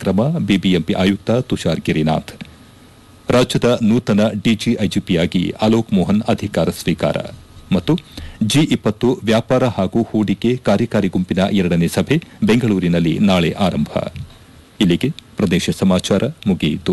ಕ್ರಮ ಬಿಬಿಎಂಪಿ ಆಯುಕ್ತ ತುಷಾರ್ ಗಿರಿನಾಥ್ ರಾಜ್ಯದ ನೂತನ ಡಿಜಿಐಜಿಪಿಯಾಗಿ ಅಲೋಕ್ ಮೋಹನ್ ಅಧಿಕಾರ ಸ್ವೀಕಾರ ಮತ್ತು ಜಿ ಇಪ್ಪತ್ತು ವ್ಯಾಪಾರ ಹಾಗೂ ಹೂಡಿಕೆ ಕಾರ್ಯಕಾರಿ ಗುಂಪಿನ ಎರಡನೇ ಸಭೆ ಬೆಂಗಳೂರಿನಲ್ಲಿ ನಾಳೆ ಆರಂಭ ಇಲ್ಲಿಗೆ ಪ್ರದೇಶ ಸಮಾಚಾರ ಮುಗಿಯಿತು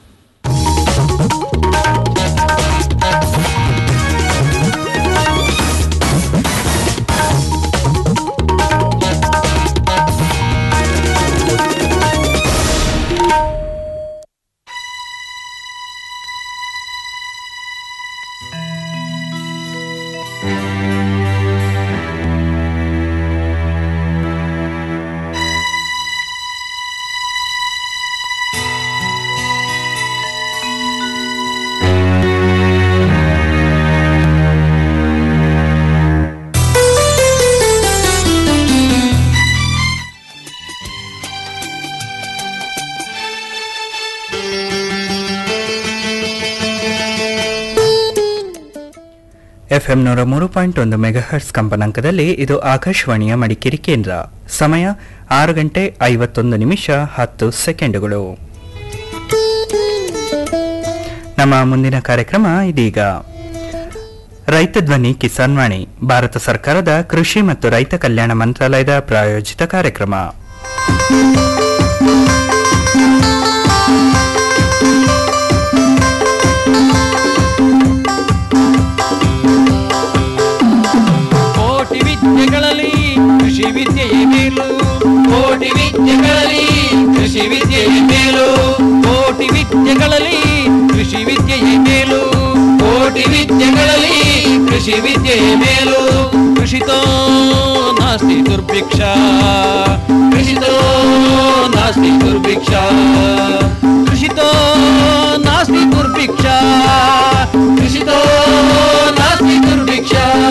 ಎಫ್ಎಂ ನೂರ ಮೂರು ಪಾಯಿಂಟ್ ಒಂದು ಮೆಗಾಹರ್ಟ್ಸ್ ಕಂಪನಾಂಕದಲ್ಲಿ ಇದು ಆಕಾಶವಾಣಿಯ ಮಡಿಕೇರಿ ಕೇಂದ್ರ ಸಮಯ ಆರು ಗಂಟೆ ಐವತ್ತೊಂದು ನಿಮಿಷ ಹತ್ತು ಸೆಕೆಂಡುಗಳು ನಮ್ಮ ಮುಂದಿನ ಕಾರ್ಯಕ್ರಮ ಇದೀಗ ರೈತ ಧ್ವನಿ ಕಿಸಾನ್ ವಾಣಿ ಭಾರತ ಸರ್ಕಾರದ ಕೃಷಿ ಮತ್ತು ರೈತ ಕಲ್ಯಾಣ ಮಂತ್ರಾಲಯದ ಪ್ರಾಯೋಜಿತ ಕಾರ್ಯಕ್ರಮ ಕೋಟಿ ವಿದ್ಯೆಗಳಲ್ಲಿ ಕೃಷಿ ವಿದ್ಯೆಯೇ ಮೇಲು ಕೋಟಿ ವಿದ್ಯೆಗಳಲ್ಲಿ ಕೃಷಿ ವಿದ್ಯೆಯೇ ಮೇಲು ಕೋಟಿ ವಿದ್ಯೆಗಳಲ್ಲಿ ಕೃಷಿ ವಿದ್ಯೆಯೇ ಮೇಲು ಕೋಟಿ ವಿದ್ಯೆಗಳಲ್ಲಿ ಕೃಷಿ ವಿದ್ಯೆಯೇ ಮೇಲು ಕೃಷಿತೋ ನಾಸ್ತಿ ದುರ್ಭಿಕ್ಷ ಕೃಷಿತೋ ನಾಸ್ತಿ ದುರ್ಭಿಕ್ಷ ಕೃಷಿತೋ ನಾಸ್ತಿ ದುರ್ಭಿಕ್ಷ ಕೃಷಿತೋ ನಾಸ್ತಿ ದುರ್ಭಿಕ್ಷ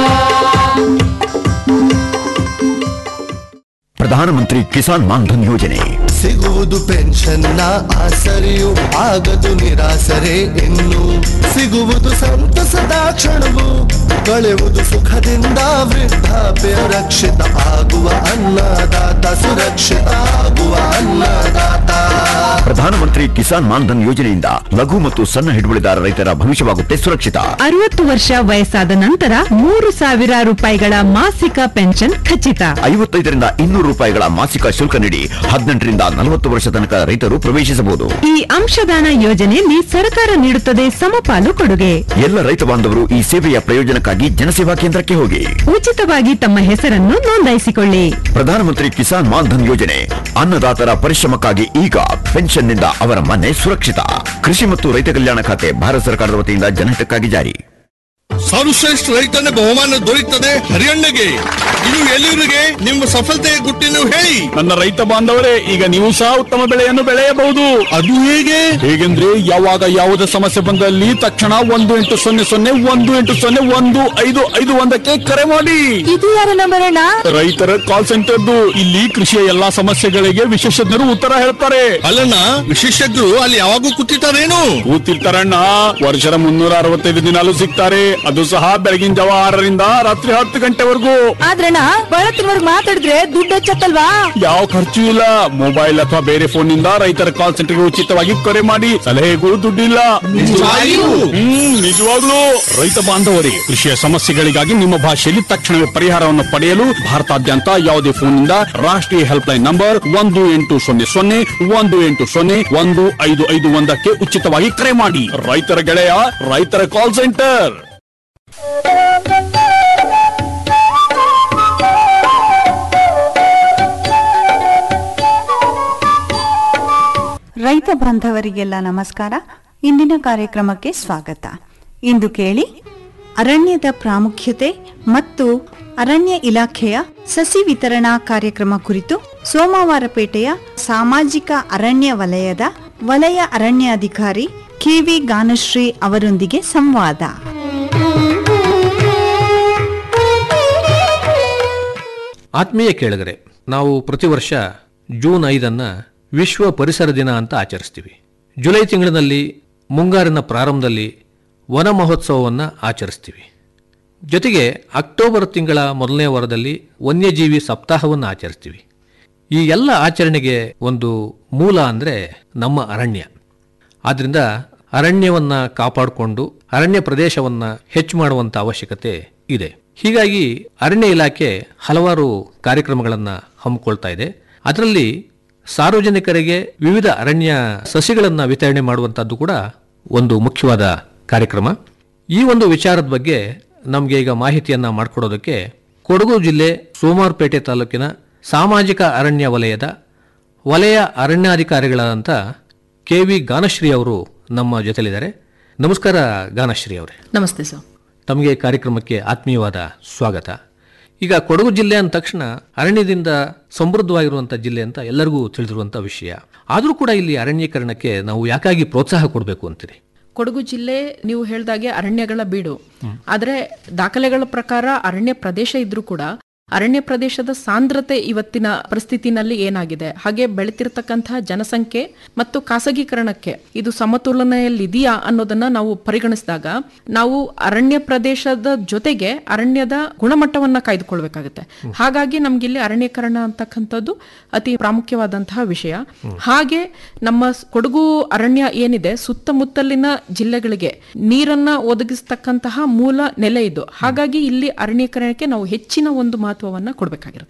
ಪ್ರಧಾನಮಂತ್ರಿ ಕಿಸಾನ್ ಮಾನ್ಧನ್ ಯೋಜನೆ ಸಿಗುವುದು ಪೆನ್ಷನ್ನ ಆಸರೆಯು ಆಗದು ನಿರಾಸರೆ ಇನ್ನು ಸಿಗುವುದು ಸಂತಸದ ಕ್ಷಣವು ಕಳೆಯುವುದು ಸುಖದಿಂದ ವೃದ್ಧಾಪ್ಯ ರಕ್ಷಿತ ಆಗುವ ಅನ್ನದಾತ ಸುರಕ್ಷಿತ ಆಗುವ ಅನ್ನದಾತ ಪ್ರಧಾನಮಂತ್ರಿ ಕಿಸಾನ್ ಮಾನ್ಧನ್ ಯೋಜನೆಯಿಂದ ಲಘು ಮತ್ತು ಸಣ್ಣ ಹಿಡುವಳಿದಾರ ರೈತರ ಭವಿಷ್ಯವಾಗುತ್ತೆ ಸುರಕ್ಷಿತ ಅರವತ್ತು ವರ್ಷ ವಯಸ್ಸಾದ ನಂತರ ಮೂರು ಸಾವಿರ ರೂಪಾಯಿಗಳ ಮಾಸಿಕ ಪೆನ್ಷನ್ ಖಚಿತ ಐವತ್ತೈದರಿಂದ ಇನ್ನೂರು ರೂಪಾಯಿಗಳ ಮಾಸಿಕ ಶುಲ್ಕ ನೀಡಿ ಹದಿನೆಂಟರಿಂದ ನಲವತ್ತು ವರ್ಷ ತನಕ ರೈತರು ಪ್ರವೇಶಿಸಬಹುದು ಈ ಅಂಶದಾನ ಯೋಜನೆಯಲ್ಲಿ ಸರ್ಕಾರ ನೀಡುತ್ತದೆ ಸಮಪಾಲು ಕೊಡುಗೆ ಎಲ್ಲ ರೈತ ಬಾಂಧವರು ಈ ಸೇವೆಯ ಪ್ರಯೋಜನಕ್ಕಾಗಿ ಜನಸೇವಾ ಕೇಂದ್ರಕ್ಕೆ ಹೋಗಿ ಉಚಿತವಾಗಿ ತಮ್ಮ ಹೆಸರನ್ನು ನೋಂದಾಯಿಸಿಕೊಳ್ಳಿ ಪ್ರಧಾನಮಂತ್ರಿ ಕಿಸಾನ್ ಮಾನ್ಧನ್ ಯೋಜನೆ ಅನ್ನದಾತರ ಪರಿಶ್ರಮಕ್ಕಾಗಿ ಈಗ ಪೆನ್ಷನ್ನಿಂದ ಅವರ ಮನೆ ಸುರಕ್ಷಿತ ಕೃಷಿ ಮತ್ತು ರೈತ ಕಲ್ಯಾಣ ಖಾತೆ ಭಾರತ ಸರ್ಕಾರದ ವತಿಯಿಂದ ಜನಹಿತಕ್ಕಾಗಿ ಜಾರಿ ಸರ್ವಶ್ರೇಷ್ಠ ರೈತನ ಬಹುಮಾನ ದೊರೆಯುತ್ತದೆ ಹರಿಯಣ್ಣಗೆ ಇದು ಎಲ್ಲಿವರಿಗೆ ನಿಮ್ಮ ಸಫಲತೆಯ ಗುಟ್ಟಿನ ಹೇಳಿ ನನ್ನ ರೈತ ಬಾಂಧವರೇ ಈಗ ನೀವು ಸಹ ಉತ್ತಮ ಬೆಳೆಯನ್ನು ಬೆಳೆಯಬಹುದು ಅದು ಹೇಗೆ ಹೇಗೆಂದ್ರೆ ಯಾವಾಗ ಯಾವುದೇ ಸಮಸ್ಯೆ ಬಂದಲ್ಲಿ ತಕ್ಷಣ ಒಂದು ಎಂಟು ಸೊನ್ನೆ ಸೊನ್ನೆ ಒಂದು ಎಂಟು ಸೊನ್ನೆ ಒಂದು ಐದು ಐದು ಒಂದಕ್ಕೆ ಕರೆ ಮಾಡಿ ಇದು ಯಾರ ನಂಬರ್ ಅಣ್ಣ ರೈತರ ಕಾಲ್ ಸೆಂಟರ್ದು ಇಲ್ಲಿ ಕೃಷಿಯ ಎಲ್ಲಾ ಸಮಸ್ಯೆಗಳಿಗೆ ವಿಶೇಷಜ್ಞರು ಉತ್ತರ ಹೇಳ್ತಾರೆ ಅಲ್ಲಣ್ಣ ವಿಶೇಷಜ್ಞರು ಅಲ್ಲಿ ಯಾವಾಗೂ ಕೂತಿರ್ತಾರೇನು ಕೂತಿರ್ತಾರಣ್ಣ ವರ್ಷದ ಮುನ್ನೂರ ಅರವತ್ತೈದು ದಿನಾಲು ಸಿಗ್ತಾರೆ ಅದು ಸಹ ಬೆಳಗಿನ ಜಾವ ಆರರಿಂದ ರಾತ್ರಿ ಹತ್ತು ಗಂಟೆವರೆಗೂ ಆದ್ರಣ್ಣ ಬಳತ್ತಿನವರ್ಗ್ ಮಾತಾಡಿದ್ರೆ ದುಡ್ಡು ಹೆಚ್ಚತ್ತಲ್ವಾ ಯಾವ ಖರ್ಚು ಇಲ್ಲ ಮೊಬೈಲ್ ಅಥವಾ ಬೇರೆ ಫೋನ್ ನಿಂದ ರೈತರ ಕಾಲ್ ಸೆಂಟರ್ಗೆ ಉಚಿತವಾಗಿ ಕರೆ ಮಾಡಿ ಸಲಹೆಗಳು ದುಡ್ಡಿಲ್ಲ ನಿಜವಾಗಿಯೂ? ಹ್ಮ್ ನಿಜವಾಗ್ಲೂ ರೈತ ಬಾಂಧವರಿಗೆ ಕೃಷಿಯ ಸಮಸ್ಯೆಗಳಿಗಾಗಿ ನಿಮ್ಮ ಭಾಷೆಯಲ್ಲಿ ತಕ್ಷಣವೇ ಪರಿಹಾರವನ್ನು ಪಡೆಯಲು ಭಾರತಾದ್ಯಂತ ಯಾವುದೇ ಫೋನ್ನಿಂದ ರಾಷ್ಟ್ರೀಯ ಹೆಲ್ಪ್ ಲೈನ್ ನಂಬರ್ ಒಂದು ಎಂಟು ಸೊನ್ನೆ ಸೊನ್ನೆ ಒಂದು ಎಂಟು ಸೊನ್ನೆ ಒಂದು ಐದು ಐದು ಒಂದಕ್ಕೆ ಉಚಿತವಾಗಿ ಕರೆ ಮಾಡಿ ರೈತರ ಗೆಳೆಯ ರೈತರ ಕಾಲ್ ಸೆಂಟರ್ ರೈತ ಬಾಂಧವರಿಗೆಲ್ಲ ನಮಸ್ಕಾರ ಇಂದಿನ ಕಾರ್ಯಕ್ರಮಕ್ಕೆ ಸ್ವಾಗತ ಇಂದು ಕೇಳಿ ಅರಣ್ಯದ ಪ್ರಾಮುಖ್ಯತೆ ಮತ್ತು ಅರಣ್ಯ ಇಲಾಖೆಯ ಸಸಿ ವಿತರಣಾ ಕಾರ್ಯಕ್ರಮ ಕುರಿತು ಸೋಮವಾರಪೇಟೆಯ ಸಾಮಾಜಿಕ ಅರಣ್ಯ ವಲಯದ ವಲಯ ಅರಣ್ಯಾಧಿಕಾರಿ ಕೆವಿ ಗಾನಶ್ರೀ ಅವರೊಂದಿಗೆ ಸಂವಾದ ಆತ್ಮೀಯ ಕೇಳಿದರೆ ನಾವು ಪ್ರತಿ ವರ್ಷ ಜೂನ್ ಐದನ್ನು ವಿಶ್ವ ಪರಿಸರ ದಿನ ಅಂತ ಆಚರಿಸ್ತೀವಿ ಜುಲೈ ತಿಂಗಳಿನಲ್ಲಿ ಮುಂಗಾರಿನ ಪ್ರಾರಂಭದಲ್ಲಿ ವನ ಮಹೋತ್ಸವವನ್ನು ಆಚರಿಸ್ತೀವಿ ಜೊತೆಗೆ ಅಕ್ಟೋಬರ್ ತಿಂಗಳ ಮೊದಲನೇ ವಾರದಲ್ಲಿ ವನ್ಯಜೀವಿ ಸಪ್ತಾಹವನ್ನು ಆಚರಿಸ್ತೀವಿ ಈ ಎಲ್ಲ ಆಚರಣೆಗೆ ಒಂದು ಮೂಲ ಅಂದ್ರೆ ನಮ್ಮ ಅರಣ್ಯ ಆದ್ರಿಂದ ಅರಣ್ಯವನ್ನ ಕಾಪಾಡಿಕೊಂಡು ಅರಣ್ಯ ಪ್ರದೇಶವನ್ನ ಹೆಚ್ಚು ಮಾಡುವಂತ ಅವಶ್ಯಕತೆ ಇದೆ ಹೀಗಾಗಿ ಅರಣ್ಯ ಇಲಾಖೆ ಹಲವಾರು ಕಾರ್ಯಕ್ರಮಗಳನ್ನ ಹಮ್ಮಿಕೊಳ್ತಾ ಇದೆ ಅದರಲ್ಲಿ ಸಾರ್ವಜನಿಕರಿಗೆ ವಿವಿಧ ಅರಣ್ಯ ಸಸಿಗಳನ್ನ ವಿತರಣೆ ಮಾಡುವಂತದ್ದು ಕೂಡ ಒಂದು ಮುಖ್ಯವಾದ ಕಾರ್ಯಕ್ರಮ ಈ ಒಂದು ವಿಚಾರದ ಬಗ್ಗೆ ನಮಗೆ ಈಗ ಮಾಹಿತಿಯನ್ನ ಮಾಡಿಕೊಡೋದಕ್ಕೆ ಕೊಡಗು ಜಿಲ್ಲೆ ಸೋಮಾರ್ಪೇಟೆ ತಾಲೂಕಿನ ಸಾಮಾಜಿಕ ಅರಣ್ಯ ವಲಯದ ವಲಯ ಅರಣ್ಯಾಧಿಕಾರಿಗಳಾದಂಥ ಕೆ ವಿ ಗಾನಶ್ರೀ ಅವರು ನಮ್ಮ ಜೊತೆಲಿದ್ದಾರೆ ನಮಸ್ಕಾರ ಗಾನಶ್ರೀ ಅವರೇ ನಮಸ್ತೆ ಸರ್ ತಮಗೆ ಕಾರ್ಯಕ್ರಮಕ್ಕೆ ಆತ್ಮೀಯವಾದ ಸ್ವಾಗತ ಈಗ ಕೊಡಗು ಜಿಲ್ಲೆ ಅಂದ ತಕ್ಷಣ ಅರಣ್ಯದಿಂದ ಸಮೃದ್ಧವಾಗಿರುವಂಥ ಜಿಲ್ಲೆ ಅಂತ ಎಲ್ಲರಿಗೂ ತಿಳಿದಿರುವಂಥ ವಿಷಯ ಆದರೂ ಕೂಡ ಇಲ್ಲಿ ಅರಣ್ಯೀಕರಣಕ್ಕೆ ನಾವು ಯಾಕಾಗಿ ಪ್ರೋತ್ಸಾಹ ಕೊಡಬೇಕು ಅಂತೀರಿ ಕೊಡಗು ಜಿಲ್ಲೆ ನೀವು ಹೇಳ್ದಾಗೆ ಅರಣ್ಯಗಳ ಬೀಡು ಆದ್ರೆ ದಾಖಲೆಗಳ ಪ್ರಕಾರ ಅರಣ್ಯ ಪ್ರದೇಶ ಇದ್ರೂ ಕೂಡ ಅರಣ್ಯ ಪ್ರದೇಶದ ಸಾಂದ್ರತೆ ಇವತ್ತಿನ ಪರಿಸ್ಥಿತಿನಲ್ಲಿ ಏನಾಗಿದೆ ಹಾಗೆ ಬೆಳೆತಿರ್ತಕ್ಕಂತಹ ಜನಸಂಖ್ಯೆ ಮತ್ತು ಖಾಸಗೀಕರಣಕ್ಕೆ ಇದು ಸಮತೋಲನೆಯಲ್ಲಿದೆಯಾ ಅನ್ನೋದನ್ನ ನಾವು ಪರಿಗಣಿಸಿದಾಗ ನಾವು ಅರಣ್ಯ ಪ್ರದೇಶದ ಜೊತೆಗೆ ಅರಣ್ಯದ ಗುಣಮಟ್ಟವನ್ನ ಕಾಯ್ದುಕೊಳ್ಬೇಕಾಗುತ್ತೆ ಹಾಗಾಗಿ ನಮ್ಗಿಲ್ಲಿ ಅರಣ್ಯೀಕರಣ ಅಂತಕ್ಕಂಥದ್ದು ಅತಿ ಪ್ರಾಮುಖ್ಯವಾದಂತಹ ವಿಷಯ ಹಾಗೆ ನಮ್ಮ ಸ್- ಕೊಡಗು ಅರಣ್ಯ ಏನಿದೆ ಸುತ್ತಮುತ್ತಲಿನ ಜಿಲ್ಲೆಗಳಿಗೆ ನೀರನ್ನ ಒದಗಿಸ್ತಕ್ಕಂತಹ ಮೂಲ ನೆಲೆ ಇದು ಹಾಗಾಗಿ ಇಲ್ಲಿ ಅರಣ್ಯೀಕರಣಕ್ಕೆ ನಾವು ಹೆಚ್ಚಿನ ಒಂದು ಮಹತ್ವವನ್ನ ಕೊಡಬೇಕಾಗಿರುತ್ತೆ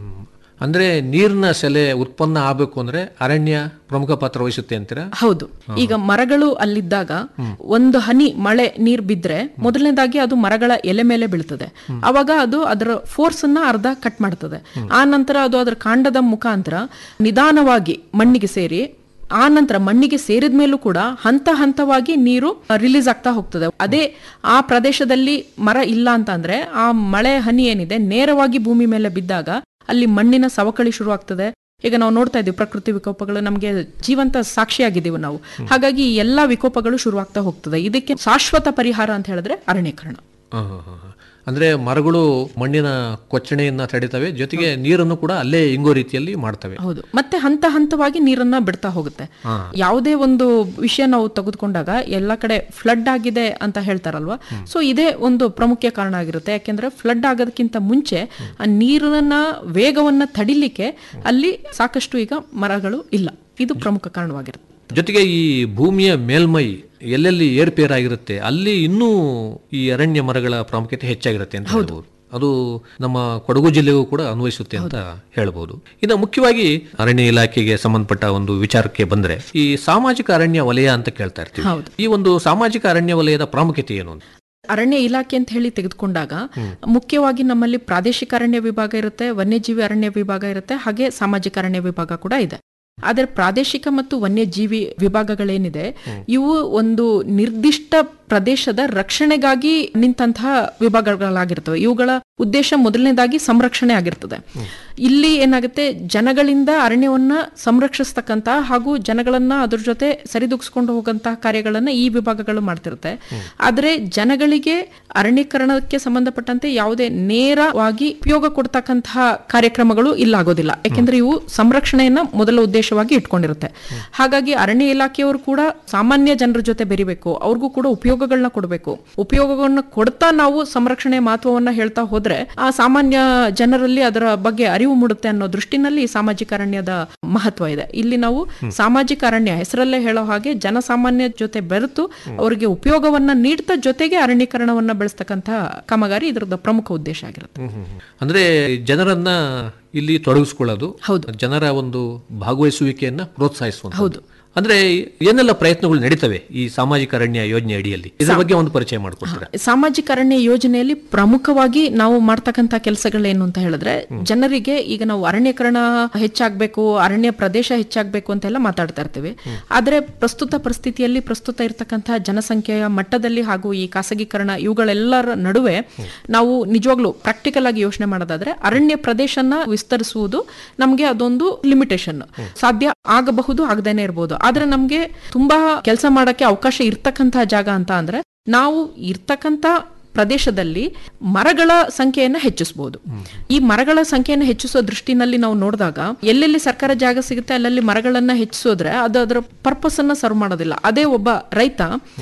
ಅಂದ್ರೆ ನೀರಿನ ಸೆಲೆ ಉತ್ಪನ್ನ ಆಗಬೇಕು ಅಂದ್ರೆ ಅರಣ್ಯ ಪ್ರಮುಖ ಪಾತ್ರ ವಹಿಸುತ್ತೆ ಅಂತೀರಾ ಹೌದು ಈಗ ಮರಗಳು ಅಲ್ಲಿದ್ದಾಗ ಒಂದು ಹನಿ ಮಳೆ ನೀರ್ ಬಿದ್ರೆ ಮೊದಲನೇದಾಗಿ ಅದು ಮರಗಳ ಎಲೆ ಮೇಲೆ ಬೀಳ್ತದೆ ಅವಾಗ ಅದು ಅದರ ಫೋರ್ಸ್ ಅನ್ನ ಅರ್ಧ ಕಟ್ ಮಾಡ್ತದೆ ಆ ನಂತರ ಅದು ಅದರ ಕಾಂಡದ ಮುಖಾಂತರ ನಿಧಾನವಾಗಿ ಮಣ್ಣಿಗೆ ಸೇರಿ ಆ ನಂತರ ಮಣ್ಣಿಗೆ ಸೇರಿದ ಮೇಲೂ ಕೂಡ ಹಂತ ಹಂತವಾಗಿ ನೀರು ರಿಲೀಸ್ ಆಗ್ತಾ ಹೋಗ್ತದೆ ಅದೇ ಆ ಪ್ರದೇಶದಲ್ಲಿ ಮರ ಇಲ್ಲ ಅಂತ ಅಂದ್ರೆ ಆ ಮಳೆ ಹನಿ ಏನಿದೆ ನೇರವಾಗಿ ಭೂಮಿ ಮೇಲೆ ಬಿದ್ದಾಗ ಅಲ್ಲಿ ಮಣ್ಣಿನ ಸವಕಳಿ ಶುರು ಆಗ್ತದೆ ಈಗ ನಾವು ನೋಡ್ತಾ ಇದ್ದೀವಿ ಪ್ರಕೃತಿ ವಿಕೋಪಗಳು ನಮಗೆ ಜೀವಂತ ಸಾಕ್ಷಿಯಾಗಿದ್ದೀವಿ ನಾವು ಹಾಗಾಗಿ ಈ ಎಲ್ಲಾ ವಿಕೋಪಗಳು ಶುರುವಾಗ್ತಾ ಹೋಗ್ತದೆ ಇದಕ್ಕೆ ಶಾಶ್ವತ ಪರಿಹಾರ ಅಂತ ಹೇಳಿದ್ರೆ ಅರಣ್ಯೀಕರಣ ಹ, ಹ, ಹ, ಹ. ಅಂದ್ರೆ ಮರಗಳು ಮಣ್ಣಿನ ಕೊಚ್ಚಣೆಯನ್ನ ತಡಿತವೆ ಜೊತೆಗೆ ನೀರನ್ನು ಕೂಡ ಅಲ್ಲೇ ಇಂಗೋ ರೀತಿಯಲ್ಲಿ ಮಾಡ್ತವೆ ಹೌದು ಮತ್ತೆ ಹಂತ ಹಂತವಾಗಿ ನೀರನ್ನ ಬಿಡ್ತಾ ಹೋಗುತ್ತೆ ಯಾವುದೇ ಒಂದು ವಿಷಯ ನಾವು ತೆಗೆದುಕೊಂಡಾಗ ಎಲ್ಲ ಕಡೆ ಫ್ಲಡ್ ಆಗಿದೆ ಅಂತ ಹೇಳ್ತಾರಲ್ವಾ ಸೊ ಇದೇ ಒಂದು ಪ್ರಮುಖ ಕಾರಣ ಆಗಿರುತ್ತೆ ಯಾಕೆಂದ್ರೆ ಫ್ಲಡ್ ಆಗೋದಕ್ಕಿಂತ ಮುಂಚೆ ಆ ನೀರನ್ನ ವೇಗವನ್ನ ತಡಿಲಿಕ್ಕೆ ಅಲ್ಲಿ ಸಾಕಷ್ಟು ಈಗ ಮರಗಳು ಇಲ್ಲ ಇದು ಪ್ರಮುಖ ಕಾರಣವಾಗಿರುತ್ತೆ ಜೊತೆಗೆ ಈ ಭೂಮಿಯ ಮೇಲ್ಮೈ ಎಲ್ಲೆಲ್ಲಿ ಏರ್ಪೇರಾಗಿರುತ್ತೆ ಅಲ್ಲಿ ಇನ್ನೂ ಈ ಅರಣ್ಯ ಮರಗಳ ಪ್ರಾಮುಖ್ಯತೆ ಹೆಚ್ಚಾಗಿರುತ್ತೆ ಅಂತ ಹೇಳ್ಬೋದು ಅದು ನಮ್ಮ ಕೊಡಗು ಜಿಲ್ಲೆಗೂ ಕೂಡ ಅನ್ವಯಿಸುತ್ತೆ ಅಂತ ಹೇಳ್ಬೋದು ಇನ್ನು ಮುಖ್ಯವಾಗಿ ಅರಣ್ಯ ಇಲಾಖೆಗೆ ಸಂಬಂಧಪಟ್ಟ ಒಂದು ವಿಚಾರಕ್ಕೆ ಬಂದ್ರೆ ಈ ಸಾಮಾಜಿಕ ಅರಣ್ಯ ವಲಯ ಅಂತ ಕೇಳ್ತಾ ಇರ್ತೀವಿ ಹೌದು. ಈ ಒಂದು ಸಾಮಾಜಿಕ ಅರಣ್ಯ ವಲಯದ ಪ್ರಾಮುಖ್ಯತೆ ಏನು ಅಂತ ಅರಣ್ಯ ಇಲಾಖೆ ಅಂತ ಹೇಳಿ ತೆಗೆದುಕೊಂಡಾಗ ಮುಖ್ಯವಾಗಿ ನಮ್ಮಲ್ಲಿ ಪ್ರಾದೇಶಿಕ ಅರಣ್ಯ ವಿಭಾಗ ಇರುತ್ತೆ ವನ್ಯಜೀವಿ ಅರಣ್ಯ ವಿಭಾಗ ಇರುತ್ತೆ ಹಾಗೆ ಸಾಮಾಜಿಕ ಅರಣ್ಯ ವಿಭಾಗ ಕೂಡ ಇದೆ ಆದರೆ ಪ್ರಾದೇಶಿಕ ಮತ್ತು ವನ್ಯಜೀವಿ ವಿಭಾಗಗಳೇನಿದೆ ಇವು ಒಂದು ನಿರ್ದಿಷ್ಟ ಪ್ರದೇಶದ ರಕ್ಷಣೆಗಾಗಿ ನಿಂತಹ ವಿಭಾಗಗಳಾಗಿರ್ತವೆ ಇವುಗಳ ಉದ್ದೇಶ ಮೊದಲನೇದಾಗಿ ಸಂರಕ್ಷಣೆ ಆಗಿರ್ತದೆ ಇಲ್ಲಿ ಏನಾಗುತ್ತೆ ಜನಗಳಿಂದ ಅರಣ್ಯವನ್ನ ಸಂರಕ್ಷಿಸ್ತಕ್ಕಂತ ಹಾಗೂ ಜನಗಳನ್ನ ಅದ್ರ ಜೊತೆ ಸರಿದೂಗಿಸ್ಕೊಂಡು ಹೋಗಂತಹ ಕಾರ್ಯಗಳನ್ನ ಈ ವಿಭಾಗಗಳು ಮಾಡ್ತಿರುತ್ತೆ ಆದ್ರೆ ಜನಗಳಿಗೆ ಅರಣ್ಯೀಕರಣಕ್ಕೆ ಸಂಬಂಧಪಟ್ಟಂತೆ ಯಾವುದೇ ನೇರವಾಗಿ ಉಪಯೋಗ ಕೊಡ್ತಕ್ಕಂತಹ ಕಾರ್ಯಕ್ರಮಗಳು ಇಲ್ಲಾಗೋದಿಲ್ಲ ಯಾಕೆಂದ್ರೆ ಇವು ಸಂರಕ್ಷಣೆಯನ್ನ ಮೊದಲ ಉದ್ದೇಶವಾಗಿ ಇಟ್ಕೊಂಡಿರುತ್ತೆ ಹಾಗಾಗಿ ಅರಣ್ಯ ಇಲಾಖೆಯವರು ಕೂಡ ಸಾಮಾನ್ಯ ಜನರ ಜೊತೆ ಬೆರಿಬೇಕು ಅವ್ರಿಗೂ ಕೂಡ ಉಪಯೋಗಗಳನ್ನ ಕೊಡಬೇಕು ಉಪಯೋಗಗಳನ್ನ ಕೊಡ್ತಾ ನಾವು ಸಂರಕ್ಷಣೆ ಮಹತ್ವವನ್ನ ಹೇಳ್ತಾ ಹೋದ್ರೆ ಆ ಸಾಮಾನ್ಯ ಜನರಲ್ಲಿ ಅದರ ಬಗ್ಗೆ ಅರಿವು ಮೂಡುತ್ತೆ ಅನ್ನೋ ದೃಷ್ಟಿನಲ್ಲಿ ಈ ಸಾಮಾಜಿಕ ಅರಣ್ಯದ ಮಹತ್ವ ಇದೆ ಇಲ್ಲಿ ನಾವು ಸಾಮಾಜಿಕ ಅರಣ್ಯ ಹೆಸರಲ್ಲೇ ಹೇಳೋ ಹಾಗೆ ಜನಸಾಮಾನ್ಯ ಜೊತೆ ಬೆರೆತು ಅವರಿಗೆ ಉಪಯೋಗವನ್ನ ನೀಡ್ತಾ ಜೊತೆಗೆ ಅರಣ್ಯೀಕರಣವನ್ನ ಬೆಳೆಸ್ತಕ್ಕಂಥ ಕಾಮಗಾರಿ ಇದರದ ಪ್ರಮುಖ ಉದ್ದೇಶ ಆಗಿರುತ್ತೆ ಅಂದ್ರೆ ಜನರನ್ನ ಇಲ್ಲಿ ತೊಡಗಿಸ್ಕೊಳ್ಳೋದು ಹೌದು. ಜನರ ಒಂದು ಭಾಗವಹಿಸುವಿಕೆಯನ್ನ ಪ್ರೋತ್ಸಾಹಿಸುವಂತ ಹೌದು. ಅಂದ್ರೆ ಏನೆಲ್ಲ ಪ್ರಯತ್ನಗಳು ನಡೀತವೆ ಈ ಸಾಮಾಜಿಕ ಅರಣ್ಯ ಯೋಜನೆ ಅಡಿಯಲ್ಲಿ ಇದ್ರ ಬಗ್ಗೆ ಒಂದು ಪರಿಚಯ ಮಾಡಿಕೊಡ್ತೀರಾ ಸಾಮಾಜಿಕ ಅರಣ್ಯ ಯೋಜನೆಯಲ್ಲಿ ಪ್ರಮುಖವಾಗಿ ನಾವು ಮಾಡ್ತಕ್ಕಂಥ ಕೆಲಸಗಳೇನು ಅಂತ ಹೇಳಿದ್ರೆ ಜನರಿಗೆ ಈಗ ನಾವು ಅರಣ್ಯೀಕರಣ ಹೆಚ್ಚಾಗಬೇಕು ಅರಣ್ಯ ಪ್ರದೇಶ ಹೆಚ್ಚಾಗಬೇಕು ಅಂತೆಲ್ಲ ಮಾತಾಡ್ತಾ ಇರ್ತೀವಿ ಆದ್ರೆ ಪ್ರಸ್ತುತ ಪರಿಸ್ಥಿತಿಯಲ್ಲಿ ಪ್ರಸ್ತುತ ಇರತಕ್ಕಂತಹ ಜನಸಂಖ್ಯೆಯ ಮಟ್ಟದಲ್ಲಿ ಹಾಗೂ ಈ ಖಾಸಗೀಕರಣ ಇವುಗಳೆಲ್ಲರ ನಡುವೆ ನಾವು ನಿಜವಾಗ್ಲೂ ಪ್ರಾಕ್ಟಿಕಲ್ ಆಗಿ ಯೋಚನೆ ಮಾಡೋದಾದ್ರೆ ಅರಣ್ಯ ಪ್ರದೇಶನ ವಿಸ್ತರಿಸುವುದು ನಮಗೆ ಅದೊಂದು ಲಿಮಿಟೇಷನ್ ಸಾಧ್ಯ ಆಗಬಹುದು ಆಗದೇನೆ ಇರಬಹುದು ಆದ್ರೆ ನಮ್ಗೆ ತುಂಬಾ ಕೆಲಸ ಮಾಡಕ್ಕೆ ಅವಕಾಶ ಇರ್ತಕ್ಕಂತಹ ಜಾಗ ಅಂತ ಅಂದ್ರೆ ನಾವು ಇರ್ತಕ್ಕಂತ ಪ್ರದೇಶದಲ್ಲಿ ಮರಗಳ ಸಂಖ್ಯೆಯನ್ನ ಹೆಚ್ಚಿಸಬಹುದು ಈ ಮರಗಳ ಸಂಖ್ಯೆಯನ್ನು ಹೆಚ್ಚಿಸೋ ದೃಷ್ಟಿನಲ್ಲಿ ನಾವು ನೋಡಿದಾಗ ಎಲ್ಲೆಲ್ಲಿ ಸರ್ಕಾರ ಜಾಗ ಸಿಗುತ್ತೆ ಅಲ್ಲಲ್ಲಿ ಮರಗಳನ್ನ ಹೆಚ್ಚಿಸೋದ್ರೆ ಅದು ಅದರ ಪರ್ಪಸ್ ಅನ್ನ ಸರ್ವ್ ಮಾಡೋದಿಲ್ಲ ಅದೇ ಒಬ್ಬ ರೈತ